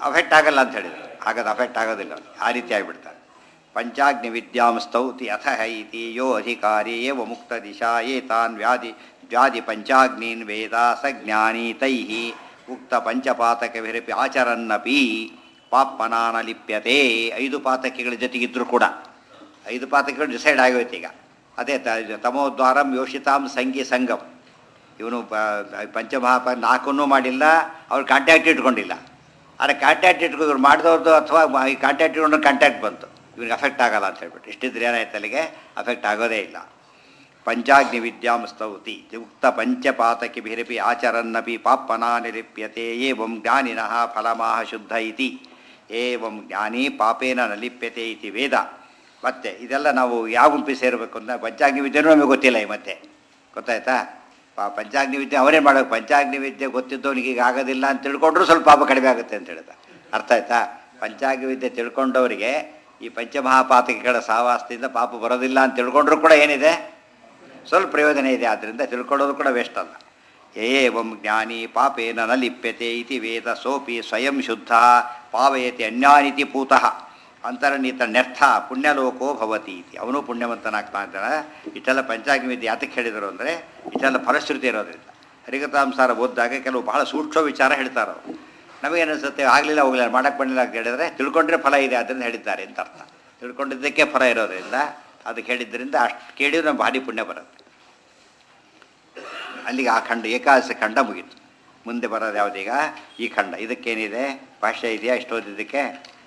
ಅಫೆಕ್ಟ್ ಆಗಲ್ಲ ಅಂತ ಹೇಳಿದ್ರು ಹಾಗಾದ್ರೆ ಅಫೆಕ್ಟ್ ಆಗೋದಿಲ್ಲ ಅವ್ನಿಗೆ. ಆ ರೀತಿ ಆಗಿಬಿಡ್ತಾರೆ ಪಂಚಾಗ್ನಿ ವಿದ್ಯಾಂ ಸ್ತೌತಿ ಅಥ ಇತಿ ಯೋ ಅಧಿಕಾರಿ ಏವ ಮುಕ್ತ ದಿಶಾ ಏತಾನ್ ವ್ಯಾಧಿ ವ್ಯಾಧಿ ಪಂಚಾಗ್ನೀನ್ ವೇದ ಸ ಜ್ಞಾನಿ ತೈಃ ಉಕ್ತ ಪಂಚಪಾತಕ ವಿರಪಿ ಆಚರನ್ನಪಿ ಪಾಪನಾನ ಲಿಪ್ಯತೆ ಐದು ಪಾತಕಿಗಳ ಜೊತೆಗಿದ್ರು ಕೂಡ ಐದು ಪಾತಕಿಗಳು ಡಿಸೈಡ್ ಆಗೋಯ್ತು ಈಗ ಅದೇ ತ ತಮೋದ್ವಾರಂ ಯೋಷಿತಾಂ ಸಂಗಿ ಸಂಗಮ್ ಇವನು ಪ- ಪಂಚಮಹಾಪ ನಾಲ್ಕನ್ನೂ ಮಾಡಿಲ್ಲ ಅವ್ರು ಕಾಂಟ್ಯಾಕ್ಟ್ ಇಟ್ಕೊಂಡಿಲ್ಲ ಆದರೆ ಕಾಂಟ್ಯಾಕ್ಟ್ ಇಟ್ಕೊ ಇವ್ರು ಮಾಡಿದವ್ರದ್ದು ಅಥವಾ ಮ- ಈ ಕಾಂಟ್ಯಾಕ್ಟ್ ಇಟ್ಕೊಂಡ್ರೆ ಕಾಂಟ್ಯಾಕ್ಟ್ ಬಂತು ಇವ್ರಿಗೆ ಅಫೆಕ್ಟ್ ಆಗಲ್ಲ ಅಂತ ಹೇಳ್ಬಿಟ್ಟು ಇಷ್ಟಿದ್ರೆ ಏನಾಯ್ತು ಅಲ್ಲಿಗೆ ಅಫೆಕ್ಟ್ ಆಗೋದೇ ಇಲ್ಲ ಪಂಚಾಗ್ನಿ ವಿದ್ಯಾಂ ಸ್ತೌತಿ ಉಕ್ತ ಪಂಚಪಾತಕಿ ಭಿರಪಿ ಆಚರನ್ನಪಿ ಪಾಪನಾ ನಿಲಿಪ್ಯತೆ ಏವಂ ಜ್ಞಾನಿನಃ ಫಲಮಾಹ ಶುದ್ಧ ಇತಿ ಏವಂ ಜ್ಞಾನಿ ಪಾಪೇನ ನಲಿಪ್ಯತೆ ಇತಿ ವೇದ ಮತ್ತೆ ಇದೆಲ್ಲ ನಾವು ಯಾವ ಗುಂಪಿಗೆ ಸೇರಬೇಕು ಅಂತ ಪಂಚಾಗ್ನಿ ವಿದ್ಯೆನೂ ನಮಗೆ ಗೊತ್ತಿಲ್ಲ ಈ ಮತ್ತೆ ಗೊತ್ತಾಯ್ತಾ ಪಾ ಪಂಚಾಗ್ನಿ ವಿದ್ಯೆ ಅವರೇ ಮಾಡೋದು ಪಂಚಾಗ್ನಿ ವಿದ್ಯೆ ಗೊತ್ತಿದ್ದವನಿಗೆ ಈಗ ಆಗೋದಿಲ್ಲ ಅಂತ ತಿಳ್ಕೊಂಡ್ರೂ ಸ್ವಲ್ಪ ಪಾಪ ಕಡಿಮೆ ಆಗುತ್ತೆ ಅಂತ ಹೇಳಿದ ಅರ್ಥ ಆಯ್ತಾ ಪಂಚಾಗ್ನಿ ವಿದ್ಯೆ ತಿಳ್ಕೊಂಡವರಿಗೆ ಈ ಪಂಚಮಹಾಪಾತಕಿಗಳ ಸಹವಾಸದಿಂದ ಪಾಪ ಬರೋದಿಲ್ಲ ಅಂತ ತಿಳ್ಕೊಂಡ್ರೂ ಕೂಡ ಏನಿದೆ ಸ್ವಲ್ಪ ಪ್ರಯೋಜನ ಇದೆ ಆದ್ದರಿಂದ ತಿಳ್ಕೊಳ್ಳೋದು ಕೂಡ ವೇಸ್ಟ್ ಅಲ್ಲ ಏವಂ ಜ್ಞಾನಿ ಪಾಪೇನ ನ ಲಿಪ್ಯತೆ ಇತಿ ವೇದ ಸೋಪಿ ಸ್ವಯಂ ಶುದ್ಧ ಪಾವಯತಿ ಅನ್ಯಾನಿತಿ ಪೂತಃ ಅಂತರನೀತ ನೆರ್ಥ ಪುಣ್ಯಲೋಕೋ ಭವತಿ ಇತಿ ಅವನು ಪುಣ್ಯವಂತನಾಗ್ತಾ ಇದ್ದಾನೆ ಇಷ್ಟೆಲ್ಲ ಪಂಚಾಗ್ನಿ ವಿದ್ಯೆ ಯಾತಕ್ಕೆ ಹೇಳಿದರು ಅಂದರೆ ಇಷ್ಟೆಲ್ಲ ಫಲಶ್ರುತಿ ಇರೋದ್ರಿಂದ ಹರಿಕಥಾಂಸಾರ ಓದಿದಾಗ ಕೆಲವು ಬಹಳ ಸೂಕ್ಷ್ಮ ವಿಚಾರ ಹೇಳ್ತಾರೆ ಅವರು ನಮಗೇನಿಸುತ್ತೆ ಆಗಲಿಲ್ಲ ಹೋಗಲಿಲ್ಲ ಮಾಡಕ್ಕೆ ಬಂದಿಲ್ಲ ಅಂತ ಹೇಳಿದ್ರೆ ತಿಳ್ಕೊಂಡ್ರೆ ಫಲ ಇದೆ ಅದರಿಂದ ಹೇಳಿದ್ದಾರೆ ಅಂತ ಅರ್ಥ ತಿಳ್ಕೊಂಡಿದ್ದಕ್ಕೆ ಫಲ ಇರೋದ್ರಿಂದ ಅದಕ್ಕೆ ಹೇಳಿದ್ದರಿಂದ ಅಷ್ಟು ಕೇಳಿದ್ರೆ ನಮ್ಮ ಭಾರಿ ಪುಣ್ಯ ಬರುತ್ತೆ ಅಲ್ಲಿಗೆ ಆ ಖಂಡ ಏಕಾದಶಿ ಖಂಡ ಮುಗೀತು ಮುಂದೆ ಬರೋದು ಯಾವುದೀಗ ಈ ಖಂಡ ಇದಕ್ಕೇನಿದೆ ಭಾಷೆ ಇದೆಯಾ ಇಷ್ಟು ಓದಿದ್ದಕ್ಕೆ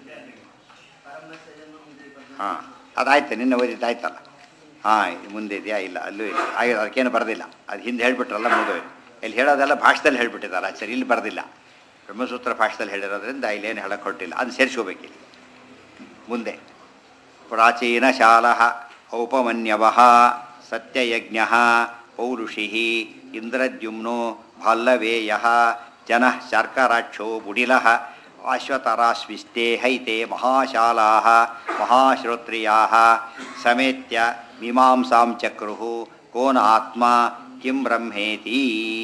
ಹಾಂ ಅದಾಯ್ತು ನಿನ್ನೆ ಓದಿದ್ದು ಆಯ್ತಲ್ಲ ಹಾಂ ಮುಂದೆ ಇದೆಯಾ ಇಲ್ಲ ಅಲ್ಲೂ ಇಲ್ಲ ಆಗ ಅದಕ್ಕೇನು ಬರೋದಿಲ್ಲ ಅದು ಹಿಂದೆ ಹೇಳ್ಬಿಟ್ರಲ್ಲ ಮುಗಿದೋಯ್ತು ಇಲ್ಲಿ ಹೇಳೋದೆಲ್ಲ ಭಾಷೆದಲ್ಲಿ ಹೇಳ್ಬಿಟ್ಟಿದ್ದಾರೆ ಸರಿ ಇಲ್ಲಿ ಬರೋದಿಲ್ಲ ಬ್ರಹ್ಮಸೂತ್ರ ಭಾಷೆದಲ್ಲಿ ಹೇಳಿರೋದ್ರಿಂದ ಇಲ್ಲೇನು ಹೇಳಕ್ಕೆ ಹೊರಟಿಲ್ಲ ಅದು ಸೇರಿಸ್ಕೋಬೇಕಿಲ್ಲಿ ಮುಂದೆ ಪ್ರಾಚೀನ ಶಾಲ ಔಪಮನ್ಯವ ಸತ್ಯಯಜ್ಞ ಪೌರುಷಿ ಇಂದ್ರದ್ಯುಮ್ನೋ ಭಾಲ್ಲವೇಯ ಜನ ಶರ್ಕರಾಕ್ಷೋ ಬುಡಿಲ ಅಶ್ವತರಾಶ್ವಿಸ್ತೆ ಹೈತೆ ಮಹಾಶಾಲಾ ಮಹಾಶ್ರೋತ್ರಿಯಾ ಸಮೇತ್ಯ ಮೀಮಾಂಸಾಂ ಚಕ್ರು ಕೋನ ಆತ್ಮ ಕಿಂ ಬ್ರಹ್ಮೇತಿ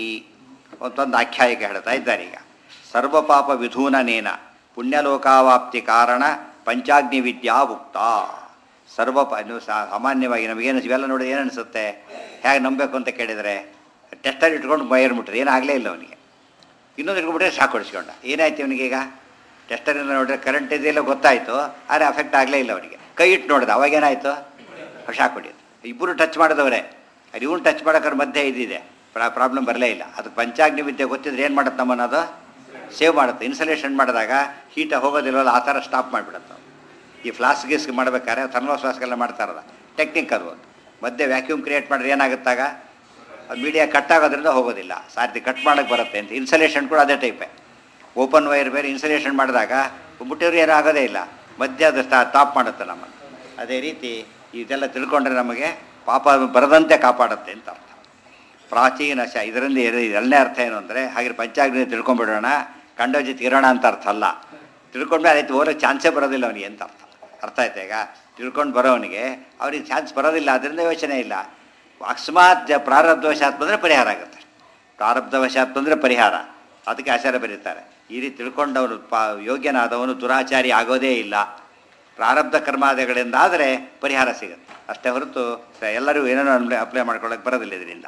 ಒಂದೊಂದು ಆಖ್ಯಾಯಿಕೆ ಹೇಳ್ತಾ ಇದ್ದಾರೆ ಈಗ ಸರ್ವಪಾಪ ವಿಧೂನನೇನ ಪುಣ್ಯಲೋಕಾವಾಪ್ತಿ ಕಾರಣ ಪಂಚಾಗ್ನಿ ವಿದ್ಯಾ ಉಕ್ತ ಸರ್ವ ಪ- ನೀವು ಸಾ- ಸಾಮಾನ್ಯವಾಗಿ ನಮಗೇನು ಇವೆಲ್ಲ ನೋಡಿ ಏನು ಅನಿಸುತ್ತೆ ಹೇಗೆ ನಂಬಬೇಕು ಅಂತ ಕೇಳಿದರೆ ಟೆಸ್ಟಲ್ಲಿ ಇಟ್ಕೊಂಡು ಬೈರ್ಬಿಟ್ರೆ ಏನಾಗಲೇ ಇಲ್ಲ ಅವನಿಗೆ ಇನ್ನೊಂದು ಇಟ್ಕೊಂಡ್ಬಿಟ್ರೆ ಶಾಕ್ ಹೊಡಿಸ್ಕೊಂಡ ಏನಾಯ್ತು ಇವನಿಗೆ ಈಗ ಟೆಸ್ಟರಿಂದ ನೋಡಿದ್ರೆ ಕರೆಂಟ್ ಇದೆಯಲ್ಲ ಗೊತ್ತಾಯಿತು ಆದರೆ ಅಫೆಕ್ಟ್ ಆಗಲೇ ಇಲ್ಲ ಅವನಿಗೆ ಕೈ ಇಟ್ಟು ನೋಡಿದ ಅವಾಗೇನಾಯಿತು ಶಾಕ್ ಹೊಡಿಯೋದು ಇಬ್ಬರು ಟಚ್ ಮಾಡಿದವರೇ ಅದು ಇವನು ಟಚ್ ಮಾಡೋಕ್ರ ಮಧ್ಯೆ ಇದಿದೆ ಪ್ರಾಬ್ಲಮ್ ಬರಲೇ ಇಲ್ಲ ಅದು ಪಂಚಾಗ್ನಿ ವಿದ್ಯೆ ಗೊತ್ತಿದ್ರೆ ಏನು ಮಾಡುತ್ತೆ ನಮ್ಮನ್ನದು ಸೇವ್ ಮಾಡುತ್ತೆ ಇನ್ಸಲೇಷನ್ ಮಾಡಿದಾಗ ಹೀಟ ಹೋಗೋದಿಲ್ವಲ್ಲ ಆ ಥರ ಸ್ಟಾಪ್ ಮಾಡಿಬಿಡುತ್ತೆ ಈ ಫ್ಲಾಸ್ಕ್ ಗಿಸ್ಕ್ ಮಾಡ್ಬೇಕಾದ್ರೆ ಥರ್ಮೋಸ್ ಫ್ಲಾಸ್ಕೆಲ್ಲ ಮಾಡ್ತಾರಲ್ಲ ಟೆಕ್ನಿಕ್ ಅದು ಒಂದು ಮಧ್ಯೆ ವ್ಯಾಕ್ಯೂಮ್ ಕ್ರಿಯೇಟ್ ಮಾಡಿದ್ರೆ ಏನಾಗುತ್ತಾಗ ಅದು ಮೀಡಿಯಾ ಕಟ್ ಆಗೋದ್ರಿಂದ ಹೋಗೋದಿಲ್ಲ ಸಾರ್ತಿ ಕಟ್ ಮಾಡೋಕ್ಕೆ ಬರುತ್ತೆ ಅಂತ ಇನ್ಸಲೇಷನ್ ಕೂಡ ಅದೇ ಟೈಪೇ ಓಪನ್ ವೈರ್ ಬೇರೆ ಇನ್ಸಲೇಷನ್ ಮಾಡಿದಾಗ ಬಿಟ್ಟಿವ್ರು ಏನೂ ಆಗೋದೇ ಇಲ್ಲ ಮಧ್ಯ ಅದು ಟಾಪ್ ಮಾಡುತ್ತೆ ನಮ್ಮನ್ನು ಅದೇ ರೀತಿ ಇದೆಲ್ಲ ತಿಳ್ಕೊಂಡ್ರೆ ನಮಗೆ ಪಾಪ ಬರದಂತೆ ಕಾಪಾಡುತ್ತೆ ಅಂತ ಅರ್ಥ ಪ್ರಾಚೀನ ಶ ಇದರಿಂದ ಎರ- ಎರಡನೇ ಅರ್ಥ ಏನು ಅಂದರೆ ಹಾಗೆ ಪಂಚಾಗ್ನಿ ತಿಳ್ಕೊಂಬಿಡೋಣ ಕಂಡ ಜೊತೆ ಇರೋಣ ಅಂತ ಅರ್ಥ ಅಲ್ಲ ತಿಳ್ಕೊಂಡ್ಮೇಲೆ ಆಯ್ತು ಓದೋಕ್ಕೆ ಚಾನ್ಸೇ ಬರೋದಿಲ್ಲ ಅವನಿಗೆ ಅಂತ ಅರ್ಥ ಅರ್ಥ ಆಯ್ತಾ ಈಗ ತಿಳ್ಕೊಂಡು ಬರೋವನಿಗೆ ಅವ್ರಿಗೆ ಚಾನ್ಸ್ ಬರೋದಿಲ್ಲ ಅದರಿಂದ ಯೋಚನೆ ಇಲ್ಲ ಅಕಸ್ಮಾತ್ ಜ ಪ್ರಾರಬ್ಧವಶಾತ್ ಬಂದರೆ ಪರಿಹಾರ ಆಗುತ್ತೆ ಪ್ರಾರಬ್ಧವಶಾತ್ ಬಂದರೆ ಪರಿಹಾರ ಅದಕ್ಕೆ ಆಚಾರ ಬರೀತಾರೆ ಈ ರೀತಿ ತಿಳ್ಕೊಂಡವನು ಪಾ ಯೋಗ್ಯನಾದವನು ದುರಾಚಾರಿ ಆಗೋದೇ ಇಲ್ಲ ಪ್ರಾರಬ್ಧ ಕರ್ಮಾದಿಗಳಿಂದ ಆದರೆ ಪರಿಹಾರ ಸಿಗುತ್ತೆ ಅಷ್ಟೇ ಹೊರತು ಸ- ಎಲ್ಲರೂ ಏನೇನೋ ಅಪ್ಲೈ ಮಾಡ್ಕೊಳ್ಳೋಕೆ ಬರೋದಿಲ್ಲ ಇದರಿಂದ